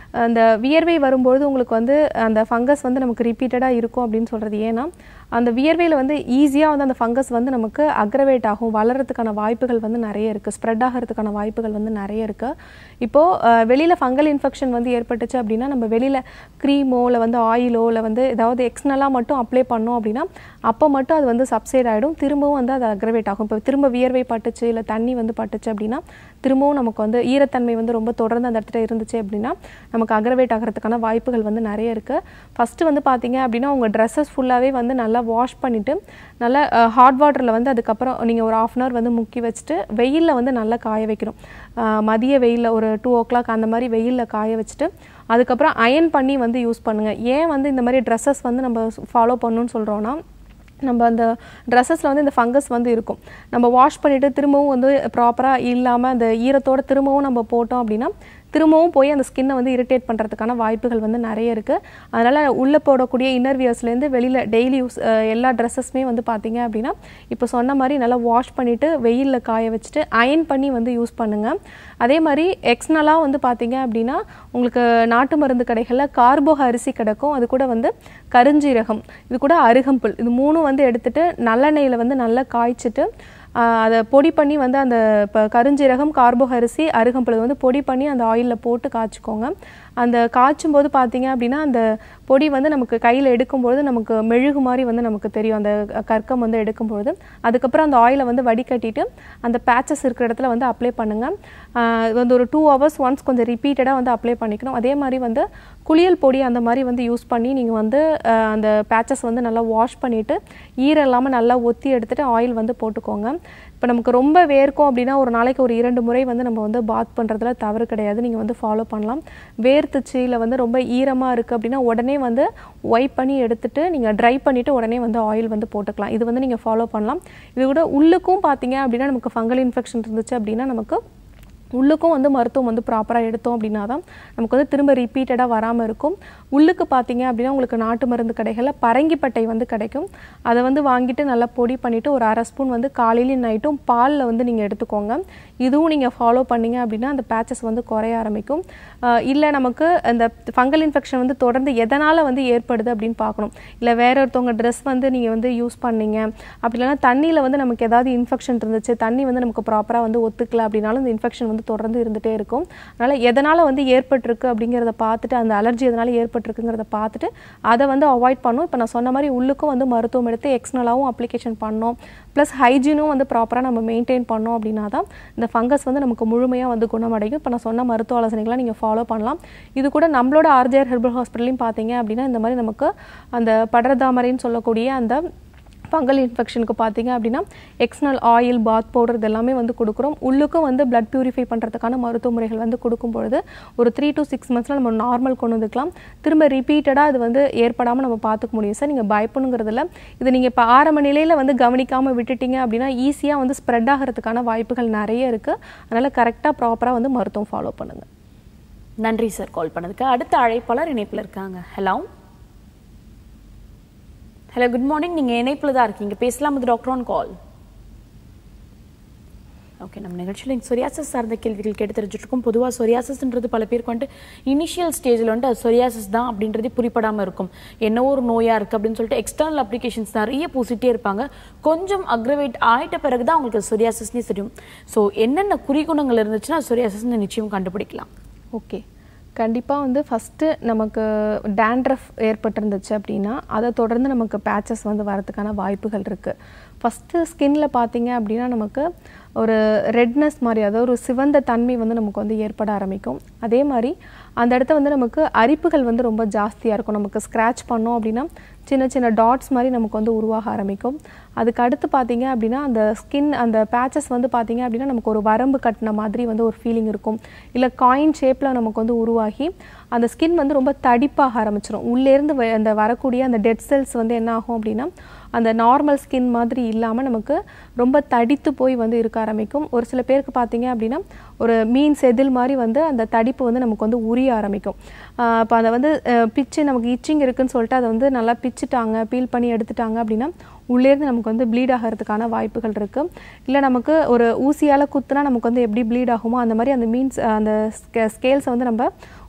அந்த வியர்வை வரும்பொழுது உங்களுக்கு வந்து அந்த ஃபங்கஸ் வந்து நமக்கு ரிப்பீட்டடாக இருக்கும் அப்படின்னு சொல்கிறது ஏன்னா அந்த வியர்வையில் வந்து ஈஸியாக வந்து அந்த ஃபங்கஸ் வந்து நமக்கு அக்ரவேட் ஆகும் வளர்கிறதுக்கான வாய்ப்புகள் வந்து நிறைய இருக்குது ஸ்ப்ரெட் ஆகிறதுக்கான வாய்ப்புகள் வந்து நிறைய இருக்குது இப்போது வெளியில் ஃபங்கல் இன்ஃபெக்ஷன் வந்து ஏற்பட்டுச்சு அப்படின்னா நம்ம வெளியில் க்ரீமோ இல்லை வந்து ஆயிலோ இல்லை வந்து ஏதாவது எக்ஸ்னலாக மட்டும் அப்ளை பண்ணோம் அப்படின்னா அப்போ மட்டும் அது வந்து சப்சைட் ஆகிடும் திரும்பவும் வந்து அது அக்ரவேட் ஆகும் இப்போ திரும்ப வியர்வை பட்டுச்சு இல்லை தண்ணி வந்து பட்டுச்சு அப்படின்னா திரும்பவும் நமக்கு வந்து ஈரத்தன்மை வந்து ரொம்ப தொடர்ந்து அந்த இடத்துல இருந்துச்சு அப்படின்னா நமக்கு அக்ரவேட் ஆகிறதுக்கான வாய்ப்புகள் வந்து நிறைய இருக்குது ஃபஸ்ட்டு வந்து பார்த்தீங்க அப்படின்னா உங்கள் ட்ரெஸ்ஸஸ் ஃபுல்லாகவே வந்து நல்லா வாஷ் பண்ணிவிட்டு நல்லா ஹாட் வாட்டரில் வந்து அதுக்கப்புறம் நீங்கள் ஒரு ஆஃப் அன் ஹவர் வந்து முக்கி வச்சுட்டு வெயிலில் வந்து நல்லா காய வைக்கணும் அஹ் மதிய வெயிலில் ஒரு டூ ஓ கிளாக் அந்த மாதிரி வெயிலில் காய வச்சுட்டு அதுக்கப்புறம் அயன் பண்ணி வந்து யூஸ் பண்ணுங்கள் ஏன் வந்து இந்த மாதிரி ட்ரெஸ்ஸஸ் வந்து நம்ம ஃபாலோ பண்ணணும்னு சொல்கிறோன்னா நம்ம அந்த ட்ரெஸ்ஸஸில் வந்து இந்த ஃபங்கஸ் வந்து இருக்கும் நம்ம வாஷ் பண்ணிவிட்டு திரும்பவும் வந்து ப்ராப்பராக இல்லாமல் அந்த ஈரத்தோட திரும்பவும் நம்ம போட்டோம் அப்படின்னா திரும்பவும் போய் அந்த ஸ்கின்னை வந்து இரிட்டேட் பண்ணுறதுக்கான வாய்ப்புகள் வந்து நிறைய இருக்குது அதனால் உள்ளே போடக்கூடிய இன்னர் வியர்ஸ்லேருந்து வெளியில் டெய்லி யூஸ் எல்லா ட்ரெஸ்ஸஸுமே வந்து பார்த்தீங்க அப்படின்னா இப்போ சொன்ன மாதிரி நல்லா வாஷ் பண்ணிவிட்டு வெயிலில் காய வச்சுட்டு அயன் பண்ணி வந்து யூஸ் பண்ணுங்கள் அதே மாதிரி எக்ஸ்னலாக வந்து பார்த்தீங்க அப்படின்னா உங்களுக்கு நாட்டு மருந்து கடைகளில் கார்போக அரிசி கிடக்கும் அது கூட வந்து கருஞ்சீரகம் இது கூட அருகம்புல் இது மூணும் வந்து எடுத்துட்டு நல்லெண்ணெயில் வந்து நல்லா காய்ச்சிட்டு ஆஹ் அதை பொடி பண்ணி வந்து அந்த இப்போ கருஞ்சீரகம் கார்போக அரிசி அருகம்புல் வந்து பொடி பண்ணி அந்த ஆயிலில் போட்டு காய்ச்சிக்கோங்க அந்த காய்ச்சும் போது பார்த்தீங்க அப்படின்னா அந்த பொடி வந்து நமக்கு கையில் எடுக்கும்பொழுது நமக்கு மெழுகு மாதிரி வந்து நமக்கு தெரியும் அந்த கற்கம் வந்து எடுக்கும்பொழுது அதுக்கப்புறம் அந்த ஆயிலை வந்து வடிகட்டிட்டு அந்த பேச்சஸ் இருக்கிற இடத்துல வந்து அப்ளை பண்ணுங்கள் இது வந்து ஒரு டூ ஹவர்ஸ் ஒன்ஸ் கொஞ்சம் ரிப்பீட்டடாக வந்து அப்ளை பண்ணிக்கணும் அதே மாதிரி வந்து குளியல் பொடி அந்த மாதிரி வந்து யூஸ் பண்ணி நீங்கள் வந்து ஆஹ் அந்த பேச்சஸ் வந்து நல்லா வாஷ் பண்ணிவிட்டு ஈரம் இல்லாமல் நல்லா ஒத்தி எடுத்துகிட்டு ஆயில் வந்து போட்டுக்கோங்க இப்போ நமக்கு ரொம்ப வேர்க்கும் அப்படின்னா ஒரு நாளைக்கு ஒரு இரண்டு முறை வந்து நம்ம வந்து பாத் பண்ணுறதுல தவறு கிடையாது நீங்கள் வந்து ஃபாலோ பண்ணலாம் வேர்த்துச்சு இல்லை வந்து ரொம்ப ஈரமாக இருக்குது அப்படின்னா உடனே வந்து ஒய்ப் பண்ணி எடுத்துட்டு நீங்கள் ட்ரை பண்ணிவிட்டு உடனே வந்து ஆயில் வந்து போட்டுக்கலாம் இது வந்து நீங்கள் ஃபாலோ பண்ணலாம் இது கூட உள்ளுக்கும் பார்த்தீங்க அப்படின்னா நமக்கு ஃபங்கல் இன்ஃபெக்ஷன் இருந்துச்சு அப்படின்னா நமக்கு உள்ளுக்கும் வந்து மருத்துவம் வந்து ப்ராப்பராக எடுத்தோம் அப்படின்னா தான் நமக்கு வந்து திரும்ப ரிப்பீட்டடாக வராமல் இருக்கும் உள்ளுக்கு பார்த்தீங்க அப்படின்னா உங்களுக்கு நாட்டு மருந்து கடைகளில் பரங்கிப்பட்டை வந்து கிடைக்கும் அதை வந்து வாங்கிட்டு நல்லா பொடி பண்ணிவிட்டு ஒரு அரை ஸ்பூன் வந்து காலையிலையும் நைட்டும் பாலில் வந்து நீங்கள் எடுத்துக்கோங்க இதுவும் நீங்கள் ஃபாலோ பண்ணீங்க அப்படின்னா அந்த பேச்சஸ் வந்து குறைய ஆரம்பிக்கும் ஆஹ் இல்லை நமக்கு அந்த ஃபங்கல் இன்ஃபெக்ஷன் வந்து தொடர்ந்து எதனால் வந்து ஏற்படுது அப்படின்னு பார்க்கணும் இல்லை வேற ஒருத்தவங்க ட்ரெஸ் வந்து நீங்கள் வந்து யூஸ் பண்ணீங்க அப்படி இல்லைன்னா தண்ணியில் வந்து நமக்கு ஏதாவது இன்ஃபெக்ஷன் இருந்துச்சு தண்ணி வந்து நமக்கு ப்ராப்பராக வந்து ஒத்துக்கல அப்படின்னாலும் இந்த இன்ஃபெக்ஷன் வந்து தொடர்ந்து இருந்துகிட்டே இருக்கும் அதனால் எதனால் வந்து ஏற்பட்டிருக்கு அப்படிங்கிறத பார்த்துட்டு அந்த அலர்ஜி எதனால் ஏற்பட்டிருக்குங்கிறத பார்த்துட்டு அதை வந்து அவாய்ட் பண்ணும் இப்போ நான் சொன்ன மாதிரி உள்ளுக்கும் வந்து மருத்துவம் எடுத்து எக்ஸ்னலாகவும் அப்ளிகேஷன் பண்ணோம் ப்ளஸ் ஹைஜீனும் வந்து ப்ராப்பராக நம்ம மெயின்டைன் பண்ணோம் அப்படின்னா தான் இந்த ஃபங்கஸ் வந்து நமக்கு முழுமையாக வந்து குணமடையும் இப்போ நான் சொன்ன மருத்துவ ஆலோசனைகள்லாம் நீங்கள் ஃபாலோ பண்ணலாம் இது கூட நம்மளோட ஆர்ஜிஆர் ஹெர்பல் ஹாஸ்பிட்டலையும் பார்த்தீங்க அப்படின்னா இந்த மாதிரி நமக்கு அந்த படர்தாமரைன்னு சொல்லக்கூடிய அந்த ஃபங்கல் இன்ஃபெக்ஷனுக்கு பார்த்தீங்க அப்படின்னா எக்ஸ்னல் ஆயில் பாத் பவுடர் இது எல்லாமே வந்து கொடுக்குறோம் உள்ளுக்கும் வந்து பிளட் பியூரிஃபை பண்ணுறதுக்கான மருத்துவ முறைகள் வந்து கொடுக்கும் பொழுது ஒரு த்ரீ to சிக்ஸ் மந்த்ஸில் நம்ம நார்மல் கொண்டு வந்துக்கலாம் திரும்ப ரிப்பீட்டடாக இது வந்து ஏற்படாமல் நம்ம பார்த்துக்க முடியும் சார் நீங்கள் பயப்படணுங்கிறதுல இது நீங்கள் இப்போ ஆரம்ப நிலையில் வந்து கவனிக்காமல் விட்டுட்டீங்க அப்படின்னா ஈஸியாக வந்து ஸ்ப்ரெட் ஆகிறதுக்கான வாய்ப்புகள் நிறைய இருக்குது அதனால் கரெக்டாக ப்ராப்பராக வந்து மருத்துவம் ஃபாலோ பண்ணுங்கள் நன்றி சார் கால் பண்ணதுக்கு அடுத்த அழைப்பாளர் இணைப்பில் இருக்காங்க ஹலோ ஹலோ குட் மார்னிங் நீங்க இணைப்பில் தான் இருக்கீங்க பேசலாம் இது டாக்டர் ஆன் கால் ஓகே நம்ம நிகழ்ச்சியில் சொரியாசஸ் சார்ந்த கேள்விகள் கேட்டு தெரிஞ்சுட்டு இருக்கோம் பொதுவாக சொரியாசஸ்ன்றது பல பேருக்கு வந்துட்டு இனிஷியல் ஸ்டேஜில் வந்துட்டு அது சொரியாசஸ் தான் அப்படின்றதே புரிப்படாமல் இருக்கும் என்ன ஒரு நோயாக இருக்குது அப்படின்னு சொல்லிட்டு எக்ஸ்டர்னல் அப்ளிகேஷன்ஸ் நிறைய பூசிட்டே இருப்பாங்க கொஞ்சம் அக்ரவேட் ஆயிட்ட பிறகு தான் அவங்களுக்கு சொரியாசஸ்னே தெரியும் ஸோ என்னென்ன குறிகுணங்கள் இருந்துச்சுன்னா சொரியாசஸ்னு நிச்சயம் கண்டுபிடிக்கலாம் ஓகே கண்டிப்பாக வந்து ஃபஸ்ட்டு நமக்கு டேண்ட்ரஃப் ஏற்பட்டிருந்துச்சு அப்படின்னா அதை தொடர்ந்து நமக்கு பேச்சஸ் வந்து வரதுக்கான வாய்ப்புகள் இருக்குது ஃபஸ்ட்டு ஸ்கின்ல பார்த்தீங்க அப்படின்னா நமக்கு ஒரு ரெட்னஸ் மாதிரி அதாவது ஒரு சிவந்த தன்மை வந்து நமக்கு வந்து ஏற்பட ஆரம்பிக்கும் அதே மாதிரி அந்த இடத்த வந்து நமக்கு அரிப்புகள் வந்து ரொம்ப ஜாஸ்தியாக இருக்கும் நமக்கு ஸ்க்ராட்ச் பண்ணோம் அப்படின்னா சின்ன சின்ன டாட்ஸ் மாதிரி நமக்கு வந்து உருவாக ஆரம்பிக்கும் அதுக்கு அடுத்து பார்த்தீங்க அப்படின்னா அந்த ஸ்கின் அந்த பேச்சஸ் வந்து பார்த்தீங்க அப்படின்னா நமக்கு ஒரு வரம்பு கட்டின மாதிரி வந்து ஒரு ஃபீலிங் இருக்கும் இல்லை காயின் ஷேப்பில் நமக்கு வந்து உருவாகி அந்த ஸ்கின் வந்து ரொம்ப தடிப்பாக ஆரம்பிச்சிடும் உள்ளேருந்து வ- அந்த வரக்கூடிய அந்த டெட் செல்ஸ் வந்து என்ன ஆகும் அப்படின்னா அந்த நார்மல் ஸ்கின் மாதிரி இல்லாமல் நமக்கு ரொம்ப தடித்து போய் வந்து இருக்க ஆரம்பிக்கும் ஒரு சில பேருக்கு பார்த்தீங்க அப்படின்னா ஒரு மீன் செதில் மாதிரி வந்து அந்த தடிப்பு வந்து நமக்கு வந்து உரிய ஆரம்பிக்கும் அப்போ அதை வந்து அஹ், பிச்சு நமக்கு இச்சிங் இருக்குன்னு சொல்லிட்டு அதை வந்து நல்லா பிச்சுட்டாங்க பீல் பண்ணி எடுத்துட்டாங்க அப்படின்னா உள்ளேருந்து நமக்கு வந்து ப்ளீட் ஆகிறதுக்கான வாய்ப்புகள் இருக்குது இல்லை நமக்கு ஒரு ஊசியால் குத்துனா நமக்கு வந்து எப்படி ப்ளீட் ஆகுமோ அந்த மாதிரி அந்த மீன்ஸ் அந்த ஸ்கேல்ஸை வந்து நம்ம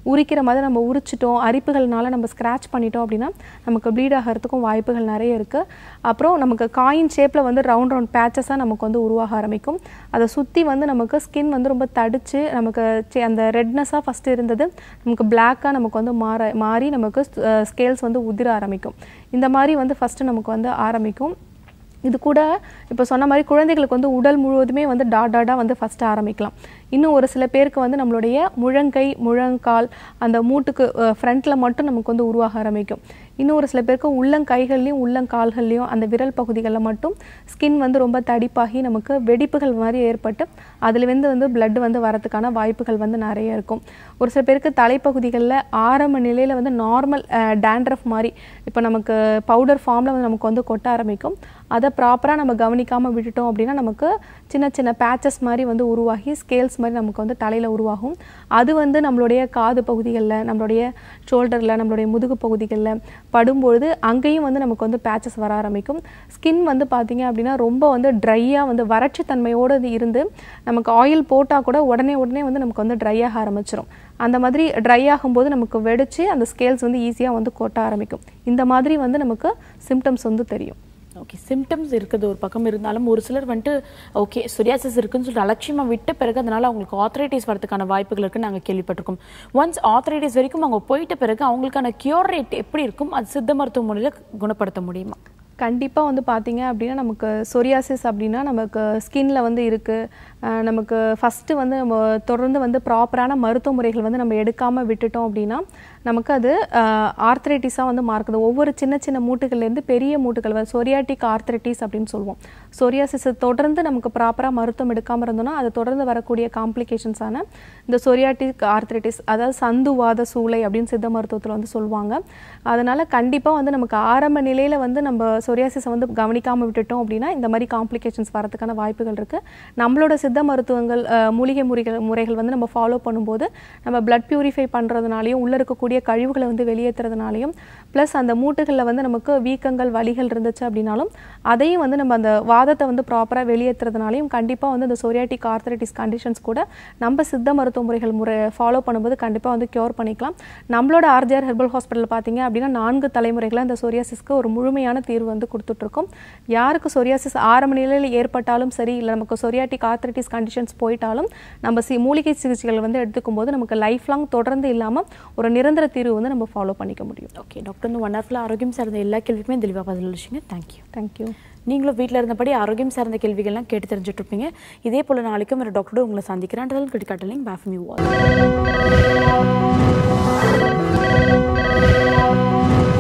உரிக்கிற மாதிரி நம்ம உரிச்சிட்டோம் அரிப்புகள்னால நம்ம ஸ்க்ராட்ச் பண்ணிட்டோம் அப்படின்னா நமக்கு ப்ளீட் ஆகிறதுக்கும் வாய்ப்புகள் நிறைய இருக்குது அப்புறம் நமக்கு காயின் ஷேப்பில் வந்து ரவுண்ட் ரவுண்ட் பேச்சஸாக நமக்கு வந்து உருவாக ஆரம்பிக்கும் அதை சுற்றி வந்து நமக்கு ஸ்கின் வந்து ரொம்ப தடிச்சு நமக்கு சி- அந்த ரெட்னஸாக ஃபஸ்ட்டு இருந்தது நமக்கு பிளாக்காக நமக்கு வந்து மாற மாறி நமக்கு ஸ்கேல்ஸ் வந்து உதிர ஆரம்பிக்கும் இந்த மாதிரி வந்து ஃபஸ்ட்டு நமக்கு வந்து ஆரம்பிக்கும் இது கூட இப்போ சொன்ன மாதிரி குழந்தைகளுக்கு வந்து உடல் முழுவதுமே வந்து டாட் டாட்டாக வந்து ஃபஸ்ட்டு ஆரம்பிக்கலாம் இன்னும் ஒரு சில பேருக்கு வந்து நம்மளுடைய முழங்கை முழங்கால் அந்த மூட்டுக்கு ஃப்ரண்ட்டில் மட்டும் நமக்கு வந்து உருவாக ஆரம்பிக்கும் இன்னும் ஒரு சில பேருக்கு உள்ளங்கைகள்லையும் உள்ளங்கால்கள்லையும் அந்த விரல் பகுதிகளில் மட்டும் ஸ்கின் வந்து ரொம்ப தடிப்பாகி நமக்கு வெடிப்புகள் மாதிரி ஏற்பட்டு அதுலேருந்து வந்து blood வந்து வரதுக்கான வாய்ப்புகள் வந்து நிறைய இருக்கும் ஒரு சில பேருக்கு தலைப்பகுதிகளில் ஆரம்ப நிலையில் வந்து நார்மல் டேண்ட்ரஃப் மாதிரி இப்போ நமக்கு பவுடர் ஃபார்மில் வந்து நமக்கு வந்து கொட்ட ஆரம்பிக்கும் அதை ப்ராப்பராக நம்ம கவனிக்காமல் விட்டுட்டோம் அப்படின்னா நமக்கு சின்ன சின்ன பேச்சஸ் மாதிரி வந்து உருவாகி ஸ்கேல்ஸ் மாதிரி நமக்கு வந்து தலையில் உருவாகும் அது வந்து நம்மளுடைய காது பகுதிகளில் நம்மளுடைய ஷோல்டரில் நம்மளுடைய முதுகு பகுதிகளில் படும்பொழுது அங்கேயும் வந்து நமக்கு வந்து பேச்சஸ் வர ஆரம்பிக்கும் ஸ்கின் வந்து பார்த்தீங்க அப்படின்னா ரொம்ப வந்து ட்ரையாக வந்து வறட்சி தன்மையோடு இது இருந்து நமக்கு ஆயில் போட்டால் கூட உடனே உடனே வந்து நமக்கு வந்து ட்ரை ஆக ஆரம்பிச்சிரும் அந்த மாதிரி ட்ரை ஆகும்போது நமக்கு வெடிச்சு அந்த ஸ்கேல்ஸ் வந்து ஈஸியாக வந்து கொட்ட ஆரம்பிக்கும் இந்த மாதிரி வந்து நமக்கு சிம்டம்ஸ் வந்து தெரியும் ஓகே சிம்டம்ஸ் இருக்குது ஒரு பக்கம் இருந்தாலும் ஒரு சிலர் வந்துட்டு ஓகே சொரியாசிஸ் இருக்குன்னு சொல்லிட்டு அலட்சியமா விட்ட பிறகு அதனால அவங்களுக்கு ஆத்தரைட்டிஸ் வரதுக்கான வாய்ப்புகள் இருக்குன்னு நாங்கள் கேள்விப்பட்டிருக்கோம் ஒன்ஸ் ஆத்தரைட்டிஸ் வரைக்கும் அவங்க போயிட்ட பிறகு அவங்களுக்கான கியூர் ரேட் எப்படி இருக்கும் அது சித்த மருத்துவ முறையில் குணப்படுத்த முடியுமா கண்டிப்பாக வந்து பார்த்தீங்க அப்படின்னா நமக்கு சொரியாசிஸ் அப்படின்னா நமக்கு ஸ்கின்ல வந்து இருக்குது நமக்கு ஃபஸ்ட்டு வந்து நம்ம தொடர்ந்து வந்து ப்ராப்பரான மருத்துவ முறைகள் வந்து நம்ம எடுக்காமல் விட்டுட்டோம் அப்படின்னா நமக்கு அது ஆர்த்ரைட்டிஸாக வந்து மாறுக்குது ஒவ்வொரு சின்ன சின்ன மூட்டுகள்லேருந்து பெரிய மூட்டுகள் வந்து சொரியாட்டிக் ஆர்த்ரைட்டிஸ் அப்படின்னு சொல்லுவோம் சொரியாசிஸை தொடர்ந்து நமக்கு ப்ராப்பராக மருத்துவம் எடுக்காமல் இருந்தோம்னா அது தொடர்ந்து வரக்கூடிய காம்ப்ளிகேஷன்ஸான இந்த சொரியாட்டிக் ஆர்த்ரைட்டிஸ் அதாவது சந்துவாத சூளை அப்படின்னு சித்த மருத்துவத்தில் வந்து சொல்லுவாங்க அதனால் கண்டிப்பாக வந்து நமக்கு ஆரம்ப நிலையில் வந்து நம்ம சொரியாசிஸை வந்து கவனிக்காமல் விட்டுட்டோம் அப்படின்னா இந்த மாதிரி காம்ப்ளிகேஷன்ஸ் வரதுக்கான வாய்ப்புகள் இருக்குது நம்மளோட சித்த மருத்துவங்கள் அஹ், மூலிகை முறைகள் முறைகள் வந்து நம்ம ஃபாலோ பண்ணும்போது நம்ம பிளட் பியூரிஃபை பண்ணுறதுனாலையும் உள்ளே இருக்கக்கூடிய கழிவுகளை வந்து வெளியேற்றுறதுனாலையும் ப்ளஸ் அந்த மூட்டுகளில் வந்து நமக்கு வீக்கங்கள் வலிகள் இருந்துச்சு அப்படின்னாலும் அதையும் வந்து நம்ம அந்த வாதத்தை வந்து ப்ராப்பராக வெளியேற்றுறதுனாலையும் கண்டிப்பாக வந்து அந்த சொரியாட்டிக் ஆர்த்தரைட்டிஸ் கண்டிஷன்ஸ் கூட நம்ம சித்த மருத்துவ முறைகள் முறை ஃபாலோ பண்ணும்போது கண்டிப்பாக வந்து க்யூர் பண்ணிக்கலாம் நம்மளோட ஆர்ஜிஆர் ஹெர்பல் ஹாஸ்பிட்டல் பார்த்தீங்க அப்படின்னா நான்கு தலைமுறைகளை அந்த சொரியாசிஸ்க்கு ஒரு முழுமையான தீர்வு வந்து கொடுத்துட்ருக்கோம் யாருக்கு சொரியாசிஸ் ஆரம்ப நிலையில் ஏற்பட்டாலும் சரி இல்லை நமக்கு சொரியாட்டிக் ஆர்த்தரைட்டிஸ் கண்டிஷன்ஸ் போயிட்டாலும் நம்ம சி மூலிகை சிகிச்சைகள் வந்து எடுத்துக்கும் போது நமக்கு லைஃப் லாங் தொடர்ந்து இல்லாமல் ஒரு நிரந்தர தீர்வு வந்து நம்ம ஃபாலோ பண்ணிக்க முடியும் ஓகே டாக்டர் வந்து ஒண்டர்ஃபுல்லாக ஆரோக்கியம் சார்ந்த எல்லா கேள்விக்குமே தெளிவாக பதில் அளிச்சிங்க தேங்க்யூ தேங்க்யூ நீங்களும் வீட்டில் இருந்தபடி ஆரோக்கியம் சார்ந்த கேள்விகள்லாம் கேட்டு தெரிஞ்சுட்டு இருப்பீங்க இதே போல் நாளைக்கும் ஒரு டாக்டரோட உங்களை சந்திக்கிறேன் கிரிக்கெட்டிங் பேஃபம் யூ ஆல்